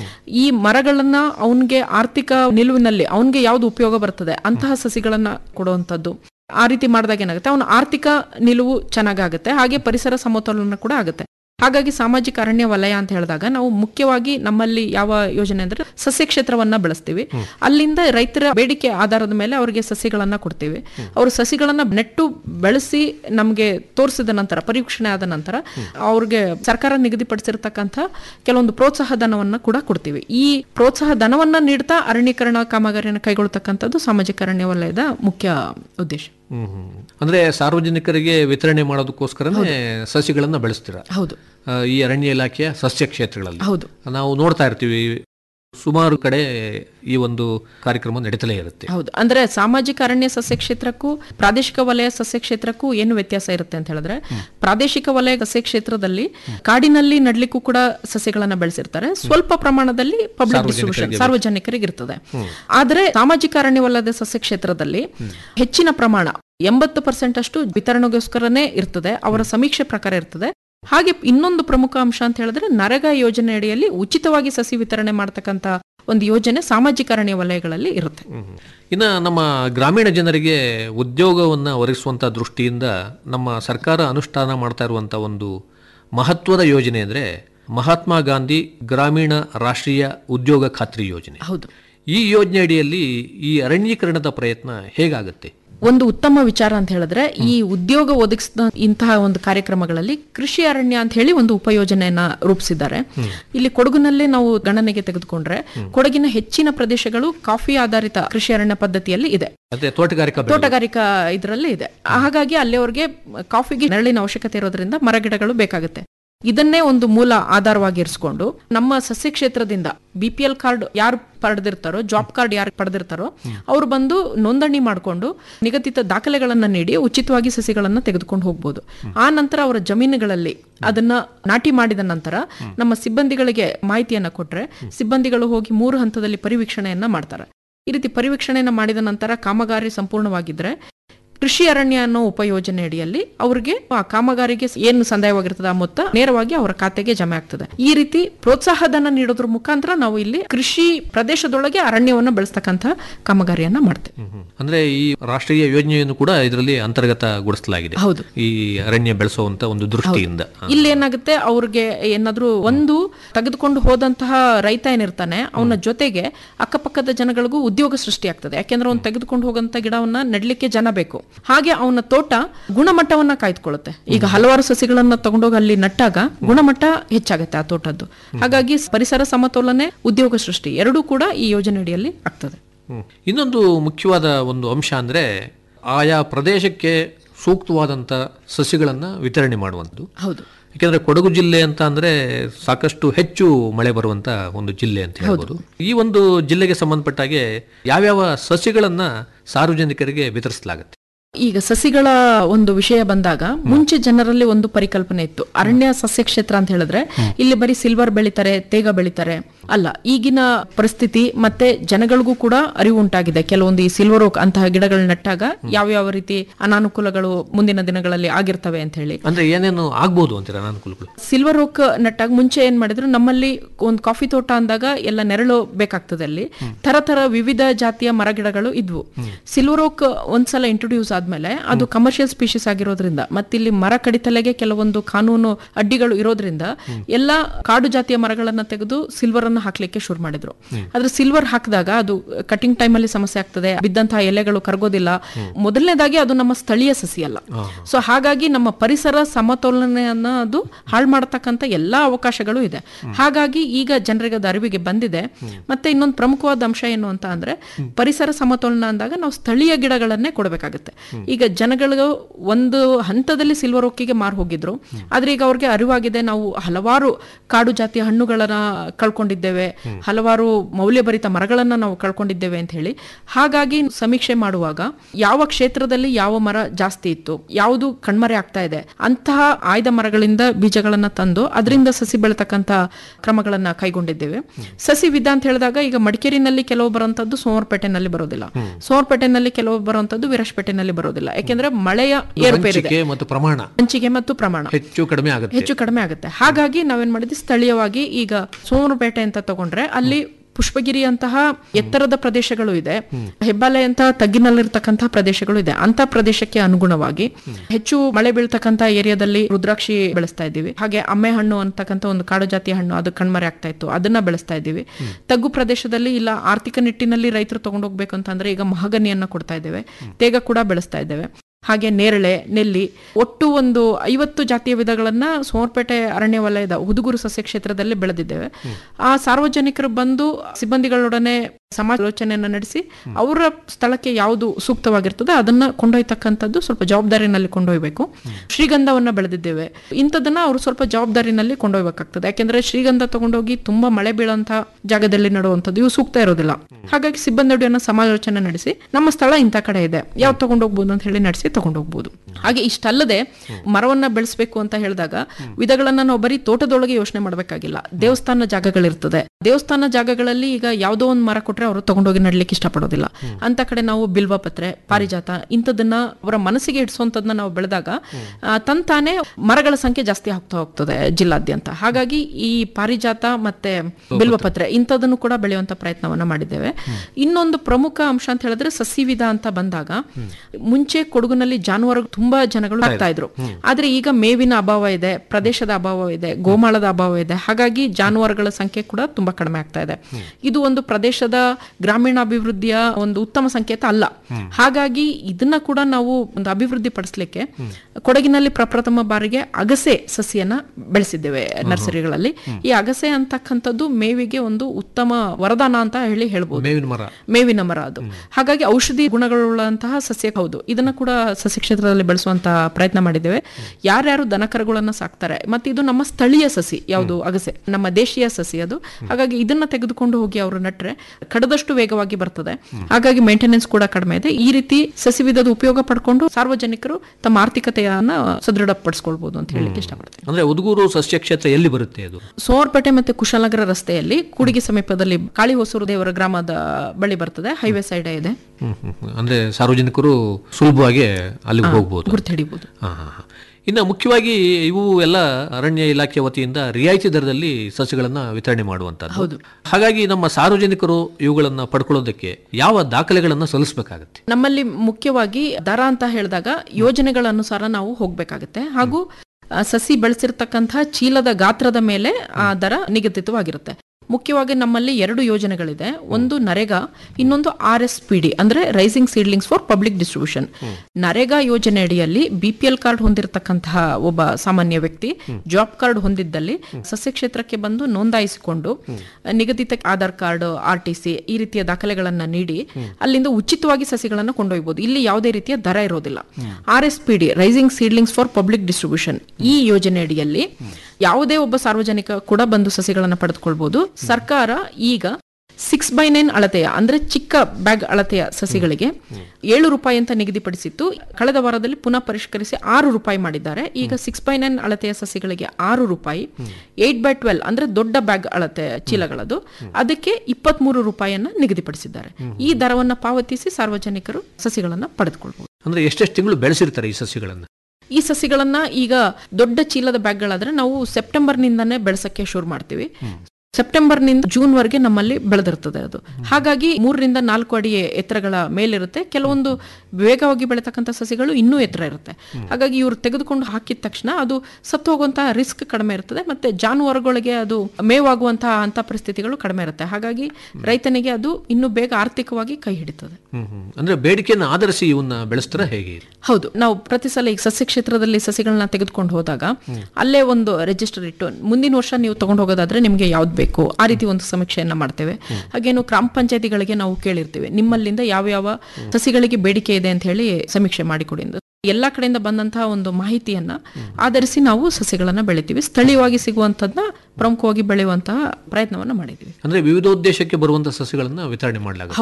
ಈ ಮರಗಳನ್ನ ಅವನ್ಗೆ ಆರ್ಥಿಕ ನಿಲುವಿನಲ್ಲಿ ಅವನ್ಗೆ ಯಾವ್ದು ಉಪಯೋಗ ಬರ್ತದೆ ಅಂತಹ ಸಸಿಗಳನ್ನ ಕೊಡುವಂತದ್ದು ಆ ರೀತಿ ಮಾಡಿದಾಗ ಏನಾಗುತ್ತೆ ಅವನ ಆರ್ಥಿಕ ನಿಲುವು ಚೆನ್ನಾಗಾಗುತ್ತೆ ಹಾಗೆ ಪರಿಸರ ಸಮತೋಲನ ಕೂಡ ಆಗುತ್ತೆ ಹಾಗಾಗಿ ಸಾಮಾಜಿಕ ಅರಣ್ಯ ವಲಯ ಅಂತ ಹೇಳಿದಾಗ ನಾವು ಮುಖ್ಯವಾಗಿ ನಮ್ಮಲ್ಲಿ ಯಾವ ಯೋಜನೆ ಅಂದ್ರೆ ಸಸ್ಯ ಕ್ಷೇತ್ರವನ್ನ ಬೆಳೆಸ್ತೀವಿ ಅಲ್ಲಿಂದ ರೈತರ ಬೇಡಿಕೆ ಆಧಾರದ ಮೇಲೆ ಅವರಿಗೆ ಸಸಿಗಳನ್ನ ಕೊಡ್ತೀವಿ ಅವರು ಸಸಿಗಳನ್ನ ನೆಟ್ಟು ಬೆಳೆಸಿ ನಮಗೆ ತೋರಿಸಿದ ನಂತರ ಪರೀಕ್ಷಣೆ ಆದ ನಂತರ ಅವ್ರಿಗೆ ಸರ್ಕಾರ ನಿಗದಿಪಡಿಸಿರ್ತಕ್ಕಂಥ ಕೆಲವೊಂದು ಪ್ರೋತ್ಸಾಹ ಧನವನ್ನ ಕೂಡ ಕೊಡ್ತೀವಿ ಈ ಪ್ರೋತ್ಸಾಹ ಧನವನ್ನ ನೀಡ್ತಾ ಅರಣ್ಯೀಕರಣ ಕಾಮಗಾರಿಯನ್ನು ಕೈಗೊಳ್ತಕ್ಕಂಥದ್ದು ಸಾಮಾಜಿಕ ಅರಣ್ಯ ವಲಯದ ಮುಖ್ಯ ಉದ್ದೇಶ ಹ್ಮ್ ಹ್ಮ್. ಅಂದ್ರೆ ಸಾರ್ವಜನಿಕರಿಗೆ ವಿತರಣೆ ಮಾಡೋದಕ್ಕೋಸ್ಕರನೇ ಸಸಿಗಳನ್ನ ಬೆಳೆಸ್ತೀರಾ ಹೌದು ಆ, ಈ ಅರಣ್ಯ ಇಲಾಖೆಯ ಸಸ್ಯ ಕ್ಷೇತ್ರಗಳಲ್ಲಿ ಹೌದು ನಾವು ನೋಡ್ತಾ ಇರ್ತೀವಿ ಸುಮಾರು ಕಡೆ ಈ ಒಂದು ಕಾರ್ಯಕ್ರಮ ನಡೀತಲೇ ಇರುತ್ತೆ ಹೌದು ಅಂದ್ರೆ ಸಾಮಾಜಿಕ ಅರಣ್ಯ ಸಸ್ಯ ಕ್ಷೇತ್ರಕ್ಕೂ ಪ್ರಾದೇಶಿಕ ವಲಯ ಸಸ್ಯ ಕ್ಷೇತ್ರಕ್ಕೂ ಏನು ವ್ಯತ್ಯಾಸ ಇರುತ್ತೆ ಅಂತ ಹೇಳಿದ್ರೆ ಪ್ರಾದೇಶಿಕ ವಲಯ ಸಸ್ಯ ಕ್ಷೇತ್ರದಲ್ಲಿ ಕಾಡಿನಲ್ಲಿ ನಡ್ಲಿಕ್ಕೂ ಕೂಡ ಸಸ್ಯಗಳನ್ನ ಬೆಳೆಸಿರ್ತಾರೆ ಸ್ವಲ್ಪ ಪ್ರಮಾಣದಲ್ಲಿ ಪಬ್ಲಿಕ್ ಡಿಸ್ಟ್ರಿಬ್ಯೂಷನ್ ಸಾರ್ವಜನಿಕರಿಗೆ ಇರ್ತದೆ ಆದ್ರೆ ಸಾಮಾಜಿಕ ಅರಣ್ಯ ವಲಯದ ಸಸ್ಯ ಕ್ಷೇತ್ರದಲ್ಲಿ ಹೆಚ್ಚಿನ ಪ್ರಮಾಣ ಎಂಬತ್ತು ಪರ್ಸೆಂಟ್ ಅಷ್ಟು ವಿತರಣೆಗೋಸ್ಕರನೇ ಇರ್ತದೆ ಅವರ ಸಮೀಕ್ಷೆ ಪ್ರಕಾರ ಇರ್ತದೆ ಹಾಗೆ ಇನ್ನೊಂದು ಪ್ರಮುಖ ಅಂಶ ಅಂತ ಹೇಳಿದ್ರೆ ನರೇಗಾ ಯೋಜನೆ ಅಡಿಯಲ್ಲಿ ಉಚಿತವಾಗಿ ಸಸಿ ವಿತರಣೆ ಮಾಡತಕ್ಕಂತ ಒಂದು ಯೋಜನೆ ಸಾಮಾಜಿಕ ಅರಣ್ಯ ವಲಯಗಳಲ್ಲಿ ಇರುತ್ತೆ ಇನ್ನು ನಮ್ಮ ಗ್ರಾಮೀಣ ಜನರಿಗೆ ಉದ್ಯೋಗವನ್ನ ಒದಗಿಸುವಂತ ದೃಷ್ಟಿಯಿಂದ ನಮ್ಮ ಸರ್ಕಾರ ಅನುಷ್ಠಾನ ಮಾಡ್ತಾ ಇರುವಂತ ಒಂದು ಮಹತ್ವದ ಯೋಜನೆ ಅಂದ್ರೆ ಮಹಾತ್ಮ ಗಾಂಧಿ ಗ್ರಾಮೀಣ ರಾಷ್ಟ್ರೀಯ ಉದ್ಯೋಗ ಖಾತ್ರಿ ಯೋಜನೆ ಹೌದು ಈ ಯೋಜನೆ ಅಡಿಯಲ್ಲಿ ಈ ಅರಣ್ಯೀಕರಣದ ಪ್ರಯತ್ನ ಹೇಗಾಗುತ್ತೆ ಒಂದು ಉತ್ತಮ ವಿಚಾರ ಅಂತ ಹೇಳಿದ್ರೆ ಈ ಉದ್ಯೋಗ ಒದಗಿಸಿದ ಇಂತಹ ಒಂದು ಕಾರ್ಯಕ್ರಮಗಳಲ್ಲಿ ಕೃಷಿ ಅರಣ್ಯ ಅಂತ ಹೇಳಿ ಒಂದು ಉಪಯೋಜನೆಯನ್ನ ರೂಪಿಸಿದ್ದಾರೆ ಇಲ್ಲಿ ಕೊಡಗಿನಲ್ಲೇ ನಾವು ಗಣನೆಗೆ ತೆಗೆದುಕೊಂಡ್ರೆ ಕೊಡಗಿನ ಹೆಚ್ಚಿನ ಪ್ರದೇಶಗಳು ಕಾಫಿ ಆಧಾರಿತ ಕೃಷಿ ಅರಣ್ಯ ಪದ್ಧತಿಯಲ್ಲಿ ಇದೆ ಅದೇ ತೋಟಗಾರಿಕಾ ಬೆಳೆ. ತೋಟಗಾರಿಕಾ ಇದರಲ್ಲಿ ಇದೆ ಹಾಗಾಗಿ ಅಲ್ಲಿ ಅವ್ರಿಗೆ ಕಾಫಿಗೆ ನೆರಳಿನ ಅವಶ್ಯಕತೆ ಇರೋದ್ರಿಂದ ಮರಗಿಡಗಳು ಬೇಕಾಗುತ್ತೆ ಇದನ್ನೇ ಒಂದು ಮೂಲ ಆಧಾರವಾಗಿ ಇರಿಸ್ಕೊಂಡು ನಮ್ಮ ಸಸ್ಯ ಕ್ಷೇತ್ರದಿಂದ ಬಿ ಪಿ ಎಲ್ ಕಾರ್ಡ್ ಯಾರು ಪಡೆದಿರ್ತಾರೋ ಜಾಬ್ ಕಾರ್ಡ್ ಯಾರು ಪಡೆದಿರ್ತಾರೋ ಅವ್ರು ಬಂದು ನೋಂದಣಿ ಮಾಡಿಕೊಂಡು ನಿಗದಿತ ದಾಖಲೆಗಳನ್ನ ನೀಡಿ ಉಚಿತವಾಗಿ ಸಸಿಗಳನ್ನ ತೆಗೆದುಕೊಂಡು ಹೋಗ್ಬೋದು ಆ ನಂತರ ಅವರ ಜಮೀನುಗಳಲ್ಲಿ ಅದನ್ನ ನಾಟಿ ಮಾಡಿದ ನಂತರ ನಮ್ಮ ಸಿಬ್ಬಂದಿಗಳಿಗೆ ಮಾಹಿತಿಯನ್ನ ಕೊಟ್ರೆ ಸಿಬ್ಬಂದಿಗಳು ಹೋಗಿ ಮೂರು ಹಂತದಲ್ಲಿ ಪರಿವೀಕ್ಷಣೆಯನ್ನ ಮಾಡ್ತಾರೆ ಈ ರೀತಿ ಪರಿವೀಕ್ಷಣೆಯನ್ನ ಮಾಡಿದ ನಂತರ ಕಾಮಗಾರಿ ಸಂಪೂರ್ಣವಾಗಿದ್ರೆ ಕೃಷಿ ಅರಣ್ಯ ಅನ್ನೋ ಉಪಯೋಜನೆ ಅಡಿಯಲ್ಲಿ ಅವ್ರಿಗೆ ಆ ಕಾಮಗಾರಿಗೆ ಏನು ಸಂದಾಯವಾಗಿರ್ತದೆ ಆ ಮೊತ್ತ ನೇರವಾಗಿ ಅವರ ಖಾತೆಗೆ ಜಮೆ ಆಗ್ತದೆ ಈ ರೀತಿ ಪ್ರೋತ್ಸಾಹಧನ ನೀಡೋದ್ರ ಮುಖಾಂತರ ನಾವು ಇಲ್ಲಿ ಕೃಷಿ ಪ್ರದೇಶದೊಳಗೆ ಅರಣ್ಯವನ್ನು ಬೆಳೆಸ್ತಕ್ಕಂಥ ಕಾಮಗಾರಿಯನ್ನ ಮಾಡ್ತೇವೆ ಅಂದ್ರೆ ಈ ರಾಷ್ಟ್ರೀಯ ಯೋಜನೆಯನ್ನು ಕೂಡ ಇದರಲ್ಲಿ ಅಂತರ್ಗತಗೊಳಿಸಲಾಗಿದೆ ಹೌದು. ಈ ಅರಣ್ಯ ಬೆಳೆಸುವಂತ ಒಂದು ದೃಷ್ಟಿಯಿಂದ ಇಲ್ಲಿ ಏನಾಗುತ್ತೆ ಅವ್ರಿಗೆ ಏನಾದ್ರೂ ಒಂದು ತೆಗೆದುಕೊಂಡು ಹೋದಂತಹ ರೈತ ಏನಿರ್ತಾನೆ ಅವನ ಜೊತೆಗೆ ಅಕ್ಕಪಕ್ಕದ ಜನಗಳಿಗೂ ಉದ್ಯೋಗ ಸೃಷ್ಟಿ ಆಗ್ತದೆ ಯಾಕೆಂದ್ರೆ ಅವ್ನು ತೆಗೆದುಕೊಂಡು ಹೋಗಂತ ಗಿಡವನ್ನ ನೆಡ್ಲಿಕ್ಕೆ ಜನ ಬೇಕು ಹಾಗೆ ಅವನ ತೋಟ ಗುಣಮಟ್ಟವನ್ನ ಕಾಯ್ದುಕೊಳ್ಳುತ್ತೆ ಈಗ ಹಲವಾರು ಸಸಿಗಳನ್ನ ತಗೊಂಡೋಗಿ ಅಲ್ಲಿ ನಟ್ಟಾಗ ಗುಣಮಟ್ಟ ಹೆಚ್ಚಾಗುತ್ತೆ ಆ ತೋಟದ್ದು ಹಾಗಾಗಿ ಪರಿಸರ ಸಮತೋಲನೆ ಉದ್ಯೋಗ ಸೃಷ್ಟಿ ಎರಡೂ ಕೂಡ ಈ ಯೋಜನೆ ಅಡಿಯಲ್ಲಿ ಆಗ್ತದೆ ಹ್ಮ್. ಇನ್ನೊಂದು ಮುಖ್ಯವಾದ ಒಂದು ಅಂಶ ಅಂದ್ರೆ ಆಯಾ ಪ್ರದೇಶಕ್ಕೆ ಸೂಕ್ತವಾದಂತ ಸಸಿಗಳನ್ನ ವಿತರಣೆ ಮಾಡುವಂಥದ್ದು ಹೌದು ಯಾಕೆಂದ್ರೆ ಕೊಡಗು ಜಿಲ್ಲೆ ಅಂತ ಅಂದ್ರೆ ಸಾಕಷ್ಟು ಹೆಚ್ಚು ಮಳೆ ಬರುವಂತ ಒಂದು ಜಿಲ್ಲೆ ಅಂತ ಹೇಳ್ಬೋದು ಈ ಒಂದು ಜಿಲ್ಲೆಗೆ ಸಂಬಂಧಪಟ್ಟಾಗೆ ಯಾವ್ಯಾವ ಸಸಿಗಳನ್ನ ಸಾರ್ವಜನಿಕರಿಗೆ ವಿತರಿಸಲಾಗುತ್ತೆ ಈಗ ಸಸಿಗಳ ಒಂದು ವಿಷಯ ಬಂದಾಗ ಮುಂಚೆ ಜನರಲ್ಲಿ ಒಂದು ಪರಿಕಲ್ಪನೆ ಇತ್ತು ಅರಣ್ಯ ಸಸ್ಯ ಕ್ಷೇತ್ರ ಅಂತ ಹೇಳಿದ್ರೆ ಇಲ್ಲಿ ಬರೀ ಸಿಲ್ವರ್ ಬೆಳಿತಾರೆ ತೇಗ ಬೆಳಿತಾರೆ ಅಲ್ಲ ಈಗಿನ ಪರಿಸ್ಥಿತಿ ಮತ್ತೆ ಜನಗಳಿಗೂ ಕೂಡ ಅರಿವು ಉಂಟಾಗಿದೆ ಕೆಲವೊಂದು ಈ ಸಿಲ್ವರ್ ಓಕ್ ಅಂತಹ ಗಿಡಗಳು ನೆಟ್ಟಾಗ ಯಾವ ಯಾವ ರೀತಿ ಅನಾನುಕೂಲಗಳು ಮುಂದಿನ ದಿನಗಳಲ್ಲಿ ಆಗಿರ್ತವೆ ಅಂತ ಹೇಳಿ ಅಂದ್ರೆ ಏನೇನು ಆಗ್ಬೋದು ಅಂತೀರ ಅನಾನುಕೂಲಗಳು ಸಿಲ್ವರ್ ಓಕ್ ನಟ್ಟಾಗ ಮುಂಚೆ ಏನ್ ಮಾಡಿದ್ರು ನಮ್ಮಲ್ಲಿ ಒಂದು ಕಾಫಿ ತೋಟ ಅಂದಾಗ ಎಲ್ಲ ನೆರಳು ಬೇಕಾಗ್ತದೆ ಅಲ್ಲಿ ತರ ತರ ವಿವಿಧ ಜಾತಿಯ ಮರಗಿಡಗಳು ಇದ್ವು ಸಿಲ್ವರ್ ಓಕ್ ಒಂದ್ಸಲ ಇಂಟ್ರೊಡ್ಯೂಸ್ ಆದ್ಮೇಲೆ ಅದು ಕಮರ್ಷಿಯಲ್ ಸ್ಪೀಶೀಸ್ ಆಗಿರೋದ್ರಿಂದ ಮತ್ತಿಲ್ಲಿ ಮರ ಕಡಿತಲೆಗೆ ಕೆಲವೊಂದು ಕಾನೂನು ಅಡ್ಡಿಗಳು ಇರೋದ್ರಿಂದ ಎಲ್ಲ ಕಾಡು ಜಾತಿಯ ಮರಗಳನ್ನ ತೆಗೆದು ಸಿಲ್ವರ್ ಅನ್ನ ಹಾಕ್ಲಿಕ್ಕೆ ಶುರು ಮಾಡಿದ್ರು ಆದ್ರೆ ಸಿಲ್ವರ್ ಹಾಕಿದಾಗ ಅದು ಕಟಿಂಗ್ ಟೈಮ್ ಅಲ್ಲಿ ಸಮಸ್ಯೆ ಆಗ್ತದೆ ಬಿದ್ದಂತಹ ಎಲೆಗಳು ಕರಗೋದಿಲ್ಲ ಮೊದಲನೇದಾಗಿ ಅದು ನಮ್ಮ ಸ್ಥಳೀಯ ಸಸಿ ಅಲ್ಲ ಸೊ ಹಾಗಾಗಿ ನಮ್ಮ ಪರಿಸರ ಸಮತೋಲನೆಯನ್ನ ಅದು ಹಾಳು ಮಾಡತಕ್ಕಂತ ಎಲ್ಲಾ ಅವಕಾಶಗಳು ಇದೆ ಹಾಗಾಗಿ ಈಗ ಜನರಿಗೆ ಅದು ಅರಿವಿಗೆ ಬಂದಿದೆ ಮತ್ತೆ ಇನ್ನೊಂದು ಪ್ರಮುಖವಾದ ಅಂಶ ಏನು ಅಂತ ಅಂದ್ರೆ ಪರಿಸರ ಸಮತೋಲನ ಅಂದಾಗ ನಾವು ಸ್ಥಳೀಯ ಗಿಡಗಳನ್ನೇ ಕೊಡಬೇಕಾಗುತ್ತೆ ಈಗ ಜನಗಳು ಒಂದು ಹಂತದಲ್ಲಿ ಸಿಲ್ವರ್ ಒಕ್ಕಿಗೆ ಮಾರು ಹೋಗಿದ್ರು ಆದ್ರೆ ಈಗ ಅವ್ರಿಗೆ ಅರಿವಾಗಿದೆ ನಾವು ಹಲವಾರು ಕಾಡು ಜಾತಿಯ ಹಣ್ಣುಗಳನ್ನ ಕಳ್ಕೊಂಡಿದ್ದೇವೆ ಹಲವಾರು ಮೌಲ್ಯಭರಿತ ಮರಗಳನ್ನ ನಾವು ಕಳ್ಕೊಂಡಿದ್ದೇವೆ ಅಂತ ಹೇಳಿ ಹಾಗಾಗಿ ಸಮೀಕ್ಷೆ ಮಾಡುವಾಗ ಯಾವ ಕ್ಷೇತ್ರದಲ್ಲಿ ಯಾವ ಮರ ಜಾಸ್ತಿ ಇತ್ತು ಯಾವುದು ಕಣ್ಮರೆ ಆಗ್ತಾ ಇದೆ ಅಂತಹ ಆಯ್ದ ಮರಗಳಿಂದ ಬೀಜಗಳನ್ನ ತಂದು ಅದರಿಂದ ಸಸಿ ಬೆಳತಕ್ಕಂತ ಕ್ರಮಗಳನ್ನ ಕೈಗೊಂಡಿದ್ದೇವೆ ಸಸಿ ವಿಧ ಅಂತ ಹೇಳಿದಾಗ ಈಗ ಮಡಿಕೇರಿನಲ್ಲಿ ಕೆಲವು ಬರುವಂತದ್ದು ಸೋಮವಾರಪೇಟೆನಲ್ಲಿ ಬರೋದಿಲ್ಲ ಸೋಮವಾರಪೇಟೆನಲ್ಲಿ ಕೆಲವು ಬರುವಂತದ್ದು ವಿರಾಜಪೇಟೆನಲ್ಲಿ ಬರೋದಿಲ್ಲ ಯಾಕೆಂದ್ರೆ ಮಳೆಯ ಏರುಪೇರಿದೆ ಹಂಚಿಕೆ ಮತ್ತು ಪ್ರಮಾಣ ಹಂಚಿಕೆ ಮತ್ತು ಪ್ರಮಾಣ ಹೆಚ್ಚು ಕಡಿಮೆ ಆಗುತ್ತೆ ಹೆಚ್ಚು ಕಡಿಮೆ ಆಗುತ್ತೆ ಹಾಗಾಗಿ ನಾವೇನ್ ಮಾಡಿದ್ವಿ ಸ್ಥಳೀಯವಾಗಿ ಈಗ ಸೋಮವಾರಪೇಟೆ ಅಂತ ತಗೊಂಡ್ರೆ ಅಲ್ಲಿ ಪುಷ್ಪಗಿರಿಯಂತಹ ಎತ್ತರದ ಪ್ರದೇಶಗಳು ಇದೆ ಹೆಬ್ಬಾಲೆ ಅಂತ ತಗ್ಗಿನಲ್ಲಿರ್ತಕ್ಕಂತಹ ಪ್ರದೇಶಗಳು ಇದೆ ಅಂತ ಪ್ರದೇಶಕ್ಕೆ ಅನುಗುಣವಾಗಿ ಹೆಚ್ಚು ಮಳೆ ಬೀಳ್ತಕ್ಕಂತ ಏರಿಯಾದಲ್ಲಿ ರುದ್ರಾಕ್ಷಿ ಬೆಳೆಸ್ತಾ ಇದ್ದೀವಿ ಹಾಗೆ ಅಮ್ಮೆ ಹಣ್ಣು ಅಂತಕ್ಕಂಥ ಒಂದು ಕಾಡು ಜಾತಿಯ ಹಣ್ಣು ಅದು ಕಣ್ಮರೆ ಆಗ್ತಾ ಇತ್ತು ಅದನ್ನ ಬೆಳೆಸ್ತಾ ಇದ್ದೀವಿ ತಗ್ಗು ಪ್ರದೇಶದಲ್ಲಿ ಇಲ್ಲ ಆರ್ಥಿಕ ನಿಟ್ಟಿನಲ್ಲಿ ರೈತರು ತಗೊಂಡೋಗ್ಬೇಕು ಅಂತಂದ್ರೆ ಈಗ ಮಹಗನಿಯನ್ನ ಕೊಡ್ತಾ ಇದ್ದೇವೆ ತೇಗ ಕೂಡ ಬೆಳೆಸ್ತಾ ಇದ್ದೇವೆ ಹಾಗೆ ನೇರಳೆ ನೆಲ್ಲಿ ಒಟ್ಟು ಒಂದು ಐವತ್ತು ಜಾತಿಯ ವಿಧಗಳನ್ನ ಸೋಮರ್ಪೇಟೆ ಅರಣ್ಯ ವಲಯದ ಹುದುಗುರು ಸಸ್ಯ ಕ್ಷೇತ್ರದಲ್ಲಿ ಬೆಳೆದಿದ್ದೇವೆ ಆ ಸಾರ್ವಜನಿಕರು ಬಂದು ಸಿಬ್ಬಂದಿಗಳೊಡನೆ ಸಮಾಲೋಚನೆಯನ್ನ ನಡೆಸಿ ಅವರ ಸ್ಥಳಕ್ಕೆ ಯಾವುದು ಸೂಕ್ತವಾಗಿರ್ತದೆ ಅದನ್ನ ಕೊಂಡೊಯ್ತಕ್ಕಂಥದ್ದು ಸ್ವಲ್ಪ ಜವಾಬ್ದಾರಿನಲ್ಲಿ ಕೊಂಡೊಯ್ಬೇಕು ಶ್ರೀಗಂಧವನ್ನ ಬೆಳೆದಿದ್ದೇವೆ ಇಂಥದನ್ನ ಅವರು ಸ್ವಲ್ಪ ಜವಾಬ್ದಾರಿನಲ್ಲಿ ಕೊಂಡೊಯ್ಬೇಕಾಗ್ತದೆ ಯಾಕೆಂದ್ರೆ ಶ್ರೀಗಂಧ ತಗೊಂಡೋಗಿ ತುಂಬಾ ಮಳೆ ಬೀಳಂತ ಜಾಗದಲ್ಲಿ ನಡುವಂಥದ್ದು ಇವು ಸೂಕ್ತ ಇರೋದಿಲ್ಲ ಹಾಗಾಗಿ ಸಿಬ್ಬಂದಿಯನ್ನ ಸಮಾಲೋಚನೆ ನಡೆಸಿ ನಮ್ಮ ಸ್ಥಳ ಇಂಥ ಕಡೆ ಇದೆ ಯಾವ್ದು ತಗೊಂಡೋಗ್ಬೋದು ಅಂತ ಹೇಳಿ ನಡೆಸಿ ತಗೊಂಡೋಗ್ಬೋದು ಹಾಗೆ ಇಷ್ಟಲ್ಲದೆ ಮರವನ್ನ ಬೆಳೆಸಬೇಕು ಅಂತ ಹೇಳಿದಾಗ ವಿಧಗಳನ್ನ ನಾವು ಬರೀ ತೋಟದೊಳಗೆ ಯೋಚನೆ ಮಾಡಬೇಕಾಗಿಲ್ಲ ದೇವಸ್ಥಾನ ಜಾಗಗಳಿರ್ತದೆ ದೇವಸ್ಥಾನ ಜಾಗಗಳಲ್ಲಿ ಈಗ ಯಾವುದೋ ಒಂದು ಮರ ಕೊಟ್ರೆ ಅವರು ತಗೊಂಡೋಗಿ ನಡ್ಲಿಕ್ಕೆ ಇಷ್ಟಪಡೋದಿಲ್ಲ ಅಂತ ಕಡೆ ನಾವು ಬಿಲ್ವ ಪತ್ರೆ ಪಾರಿಜಾತ ಇಂಥದನ್ನ ಅವರ ಮನಸ್ಸಿಗೆ ಇಡಿಸುವಂತದನ್ನ ನಾವು ಬೆಳೆದಾಗ ಆ, ತಂತಾನೆ ಮರಗಳ ಸಂಖ್ಯೆ ಜಾಸ್ತಿ ಆಗ್ತಾ ಹೋಗ್ತದೆ ಜಿಲ್ಲಾದ್ಯಂತ ಹಾಗಾಗಿ ಈ ಪಾರಿಜಾತ ಮತ್ತೆ ಬಿಲ್ವಪತ್ರೆ ಇಂಥದನ್ನು ಕೂಡ ಬೆಳೆಯುವಂತ ಪ್ರಯತ್ನವನ್ನ ಮಾಡಿದ್ದೇವೆ ಇನ್ನೊಂದು ಪ್ರಮುಖ ಅಂಶ ಅಂತ ಹೇಳಿದ್ರೆ ಸಸ್ಯವಿಧ ಅಂತ ಬಂದಾಗ ಮುಂಚೆ ಕೊಡಗುನಲ್ಲಿ ಜಾನುವಾರು ತುಂಬಾ ಜನಗಳು ಆಗ್ತಾ ಇದ್ರು ಆದ್ರೆ ಈಗ ಮೇವಿನ ಅಭಾವ ಇದೆ ಪ್ರದೇಶದ ಅಭಾವ ಇದೆ ಗೋಮಾಳದ ಅಭಾವ ಇದೆ ಹಾಗಾಗಿ ಜಾನುವಾರುಗಳ ಸಂಖ್ಯೆ ಕೂಡ ತುಂಬಾ ಕಡಿಮೆ ಆಗ್ತಾ ಇದೆ ಇದು ಒಂದು ಪ್ರದೇಶದ ಗ್ರಾಮೀಣಾಭಿವೃದ್ಧಿಯ ಒಂದು ಉತ್ತಮ ಸಂಕೇತ ಅಲ್ಲ ಹಾಗಾಗಿ ಇದನ್ನ ಕೂಡ ನಾವು ಒಂದು ಅಭಿವೃದ್ಧಿ ಪಡಿಸ್ಲಿಕ್ಕೆ ಕೊಡಗಿನಲ್ಲಿ ಪ್ರಪ್ರಥಮ ಬಾರಿಗೆ ಅಗಸೆ ಸಸಿಯನ್ನ ಬೆಳೆಸಿದ್ದೇವೆ ನರ್ಸರಿಗಳಲ್ಲಿ ಈ ಅಗಸೆ ಅಂತಕ್ಕಂಥದ್ದು ಮೇವಿಗೆ ಒಂದು ಉತ್ತಮ ವರದಾನ ಅಂತ ಹೇಳಿ ಹೇಳ್ಬೋದು ಮೇವಿನ ಮರ ಮೇವಿನ ಮರ ಅದು ಹಾಗಾಗಿ ಔಷಧಿ ಗುಣಗಳುಳ್ಳಂತಹ ಸಸ್ಯ ಹೌದು ಇದನ್ನ ಕೂಡ ಸಸ್ಯ ಕ್ಷೇತ್ರದಲ್ಲಿ ಬೆಳೆಸುವಂತಹ ಪ್ರಯತ್ನ ಮಾಡಿದ್ದೇವೆ ಯಾರ್ಯಾರು ದನಕರುಗಳನ್ನ ಸಾಕ್ತಾರೆ ಮತ್ತೆ ಇದು ನಮ್ಮ ಸ್ಥಳೀಯ ಸಸಿ ಯಾವುದು ಅಗಸೆ ನಮ್ಮ ದೇಶೀಯ ಸಸಿ ಅದು ಹಾಗಾಗಿ ಇದನ್ನ ತೆಗೆದುಕೊಂಡು ಹೋಗಿ ಅವರು ನಟ್ರೆ ಕಡದಷ್ಟು ವೇಗವಾಗಿ ಬರ್ತದೆ ಹಾಗಾಗಿ ಮೇಂಟೆನೆನ್ಸ್ ಕೂಡ ಕಡಿಮೆ ಇದೆ ಈ ರೀತಿ ಸಸಿ ವಿಧದ ಉಪಯೋಗ ಪಡ್ಕೊಂಡು ಸಾರ್ವಜನಿಕರು ತಮ್ಮ ಆರ್ಥಿಕತೆಯನ್ನ ಸದೃಢಪಡಿಸ್ಕೊಳ್ಬಹುದು ಅಂತ ಹೇಳಲಿಕ್ಕೆ ಇಷ್ಟಪಡ್ತೀನಿ ಅಂದ್ರೆ ಉದುಗೂರು ಸಸ್ಯ ಕ್ಷೇತ್ರ ಎಲ್ಲಿ ಬರುತ್ತೆ ಅದು ಸೋರ್ಪೇಟೆ ಮತ್ತೆ ಕುಶಾಲನಗರ ರಸ್ತೆಯಲ್ಲಿ ಕೂಡಿಗೆ ಸಮೀಪದಲ್ಲಿ ಕಾಳಿ ಹೊಸೂರು ದೇವರ ಗ್ರಾಮದ ಬಳಿ ಬರ್ತದೆ ಹೈವೇ ಸೈಡ್ ಇದೆ ಹ್ಮ್, ಹ್ಮ್, ಹ್ಮ್. ಅಂದ್ರೆ ಸಾರ್ವಜನಿಕರು ಸುಲಭವಾಗಿ ಅಲ್ಲಿಗೆ ಹೋಗ್ಬೋದು ಗುರುತು ಹಿಡಿಬಹುದು ಹಾ, ಹಾ, ಹಾ. ಇನ್ನು ಮುಖ್ಯವಾಗಿ ಇವು ಎಲ್ಲ ಅರಣ್ಯ ಇಲಾಖೆ ವತಿಯಿಂದ ರಿಯಾಯಿತಿ ದರದಲ್ಲಿ ಸಸ್ಯಗಳನ್ನ ವಿತರಣೆ ಮಾಡುವಂತದ್ದು ಹೌದು. ಹಾಗಾಗಿ ನಮ್ಮ ಸಾರ್ವಜನಿಕರು ಇವುಗಳನ್ನ ಪಡ್ಕೊಳ್ಳೋದಕ್ಕೆ ಯಾವ ದಾಖಲೆಗಳನ್ನ ಸಲ್ಲಿಸಬೇಕಾಗುತ್ತೆ ನಮ್ಮಲ್ಲಿ ಮುಖ್ಯವಾಗಿ ದರ ಅಂತ ಹೇಳಿದಾಗ ಯೋಜನೆಗಳ ಅನುಸಾರ ನಾವು ಹೋಗ್ಬೇಕಾಗತ್ತೆ ಹಾಗೂ ಆ, ಸಸಿ ಬೆಳೆಸಿರ್ತಕ್ಕಂತಹ ಚೀಲದ ಗಾತ್ರದ ಮೇಲೆ ಆ ದರ ನಿಗದಿತವಾಗಿರುತ್ತೆ ಮುಖ್ಯವಾಗಿ ನಮ್ಮಲ್ಲಿ ಎರಡು ಯೋಜನೆಗಳಿದೆ ಒಂದು ನರೇಗಾ ಇನ್ನೊಂದು ಆರ್ ಎಸ್ ಪಿ ಡಿ ಅಂದ್ರೆ raising seedlings for public distribution NREGA ಯೋಜನೆ ಅಡಿಯಲ್ಲಿ ಬಿ ಪಿ ಎಲ್ ಕಾರ್ಡ್ ಹೊಂದಿರತಕ್ಕಂತಹ ಒಬ್ಬ ಸಾಮಾನ್ಯ ವ್ಯಕ್ತಿ ಜಾಬ್ ಕಾರ್ಡ್ ಹೊಂದಿದ್ದಲ್ಲಿ ಸಸ್ಯ ಕ್ಷೇತ್ರಕ್ಕೆ ಬಂದು ನೋಂದಾಯಿಸಿಕೊಂಡು ನಿಗದಿತ Aadhaar card R T C ಈ ರೀತಿಯ ದಾಖಲೆಗಳನ್ನ ನೀಡಿ ಅಲ್ಲಿಂದ ಉಚಿತವಾಗಿ ಸಸಿಗಳನ್ನು ಕೊಂಡೊಯ್ಯಬಹುದು ಇಲ್ಲಿ ಯಾವುದೇ ರೀತಿಯ ದರ ಇರೋದಿಲ್ಲ R S P D raising seedlings for public distribution ಈ ಯೋಜನೆ ಅಡಿಯಲ್ಲಿ ಯಾವುದೇ ಒಬ್ಬ ಸಾರ್ವಜನಿಕ ಕೂಡ ಬಂದು ಸಸಿಗಳನ್ನು ಪಡೆದುಕೊಳ್ಬಹುದು ಸರ್ಕಾರ ಈಗ ಸಿಕ್ಸ್ ಬೈ ನೈನ್ ಅಳತೆಯ ಅಂದ್ರೆ ಚಿಕ್ಕ ಬ್ಯಾಗ್ ಅಳತೆಯ ಸಸಿಗಳಿಗೆ ಏಳು ರೂಪಾಯಿ ಅಂತ ನಿಗದಿಪಡಿಸಿತ್ತು ಕಳೆದ ವಾರದಲ್ಲಿ ಪುನಃ ಪರಿಷ್ಕರಿಸಿ ಆರು ರೂಪಾಯಿ ಮಾಡಿದ್ದಾರೆ ಈಗ ಸಿಕ್ಸ್ ಬೈ ನೈನ್ ಅಳತೆಯ ಸಸಿಗಳಿಗೆ ಆರು ರೂಪಾಯಿ ಏಟ್ ಬೈ ಟ್ವೆಲ್ ಅಂದ್ರೆ ದೊಡ್ಡ ಬ್ಯಾಗ್ ಅಳತೆ ಚೀಲಗಳದು ಅದಕ್ಕೆ ಇಪ್ಪತ್ಮೂರು ರೂಪಾಯಿಯನ್ನ ನಿಗದಿಪಡಿಸಿದ್ದಾರೆ ಈ ದರವನ್ನ ಪಾವತಿಸಿ ಸಾರ್ವಜನಿಕರು ಸಸಿಗಳನ್ನ ಪಡೆದುಕೊಳ್ಬಹುದು ಅಂದ್ರೆ ಎಷ್ಟೆಷ್ಟು ತಿಂಗಳು ಬೆಳೆಸಿರ್ತಾರೆ ಈ ಸಸ್ಯಗಳನ್ನ ಈ ಸಸಿಗಳನ್ನ ಈಗ ದೊಡ್ಡ ಚೀಲದ ಬ್ಯಾಗ್ಗಳಾದ್ರೆ ನಾವು ಸೆಪ್ಟೆಂಬರ್ನಿಂದನೇ ಬೆಳೆಸಕ್ಕೆ ಶುರು ಮಾಡ್ತೀವಿ ಸೆಪ್ಟೆಂಬರ್ನಿಂದ ಜೂನ್ ವರೆಗೆ ನಮ್ಮಲ್ಲಿ ಬೆಳೆದಿರ್ತದೆ ಅದು ಹಾಗಾಗಿ ಮೂರರಿಂದ ನಾಲ್ಕು ಅಡಿ ಎತ್ತರಗಳ ಮೇಲಿರುತ್ತೆ ಕೆಲವೊಂದು ವೇಗವಾಗಿ ಬೆಳೆತಕ್ಕಂಥ ಸಸಿಗಳು ಇನ್ನೂ ಎತ್ತರ ಇರುತ್ತೆ ಹಾಗಾಗಿ ಇವರು ತೆಗೆದುಕೊಂಡು ಹಾಕಿದ ತಕ್ಷಣ ಅದು ಸತ್ತು ಹೋಗುವಂತಹ ರಿಸ್ಕ್ ಕಡಿಮೆ ಇರ್ತದೆ ಮತ್ತೆ ಜಾನುವಾರುಗಳಿಗೆ ಅದು ಮೇವಾಗುವಂತಹ ಅಂತ ಪರಿಸ್ಥಿತಿಗಳು ಕಡಿಮೆ ಇರುತ್ತೆ ಹಾಗಾಗಿ ರೈತನಿಗೆ ಅದು ಇನ್ನೂ ಬೇಗ ಆರ್ಥಿಕವಾಗಿ ಕೈ ಹಿಡಿತದೆ ಹ್ಮ್ ಹ್ಮ್. ಅಂದ್ರೆ ಬೇಡಿಕೆಯನ್ನು ಆಧರಿಸಿ ಇವನ್ನ ಬೆಳೆಸ್ತಾರ ಹೇಗೆ ಹೌದು ನಾವು ಪ್ರತಿ ಸಲ ಈಗ ಸಸ್ಯ ಕ್ಷೇತ್ರದಲ್ಲಿ ಸಸಿಗಳನ್ನ ತೆಗೆದುಕೊಂಡು ಹೋದಾಗ ಅಲ್ಲೇ ಒಂದು ರಿಜಿಸ್ಟರ್ ಇಟ್ಟು ಮುಂದಿನ ವರ್ಷ ನೀವು ತಗೊಂಡು ಹೋಗೋದಾದ್ರೆ ನಿಮಗೆ ಯಾವ್ದು ಬೇಕು ಆ ರೀತಿ ಒಂದು ಸಮೀಕ್ಷೆಯನ್ನ ಮಾಡ್ತೇವೆ ಹಾಗೇನು ಗ್ರಾಮ ಪಂಚಾಯತಿಗಳಿಗೆ ನಾವು ಕೇಳಿರ್ತೀವಿ ನಿಮ್ಮಲ್ಲಿಂದ ಯಾವ ಯಾವ ಸಸಿಗಳಿಗೆ ಬೇಡಿಕೆ ಇದೆ ಅಂತ ಹೇಳಿ ಸಮೀಕ್ಷೆ ಮಾಡಿಕೊಡಿ ಎಂದು ಎಲ್ಲಾ ಕಡೆಯಿಂದ ಬಂದಂತಹ ಒಂದು ಮಾಹಿತಿಯನ್ನ ಆಧರಿಸಿ ನಾವು ಸಸಿಗಳನ್ನ ಬೆಳಿತೀವಿ ಸ್ಥಳೀಯವಾಗಿ ಸಿಗುವಂತದ್ನ ಪ್ರಮುಖವಾಗಿ ಬೆಳೆಯುವಂತಹ ಪ್ರಯತ್ನವನ್ನ ಮಾಡಿದ್ದೀವಿ ಅಂದ್ರೆ ವಿವಿಧ ಉದ್ದೇಶಕ್ಕೆ ಬರುವಂತ ಸಸ್ಯಗಳನ್ನ ವಿತರಣೆ ಮಾಡಲಾಗುತ್ತೆ ಹೌದು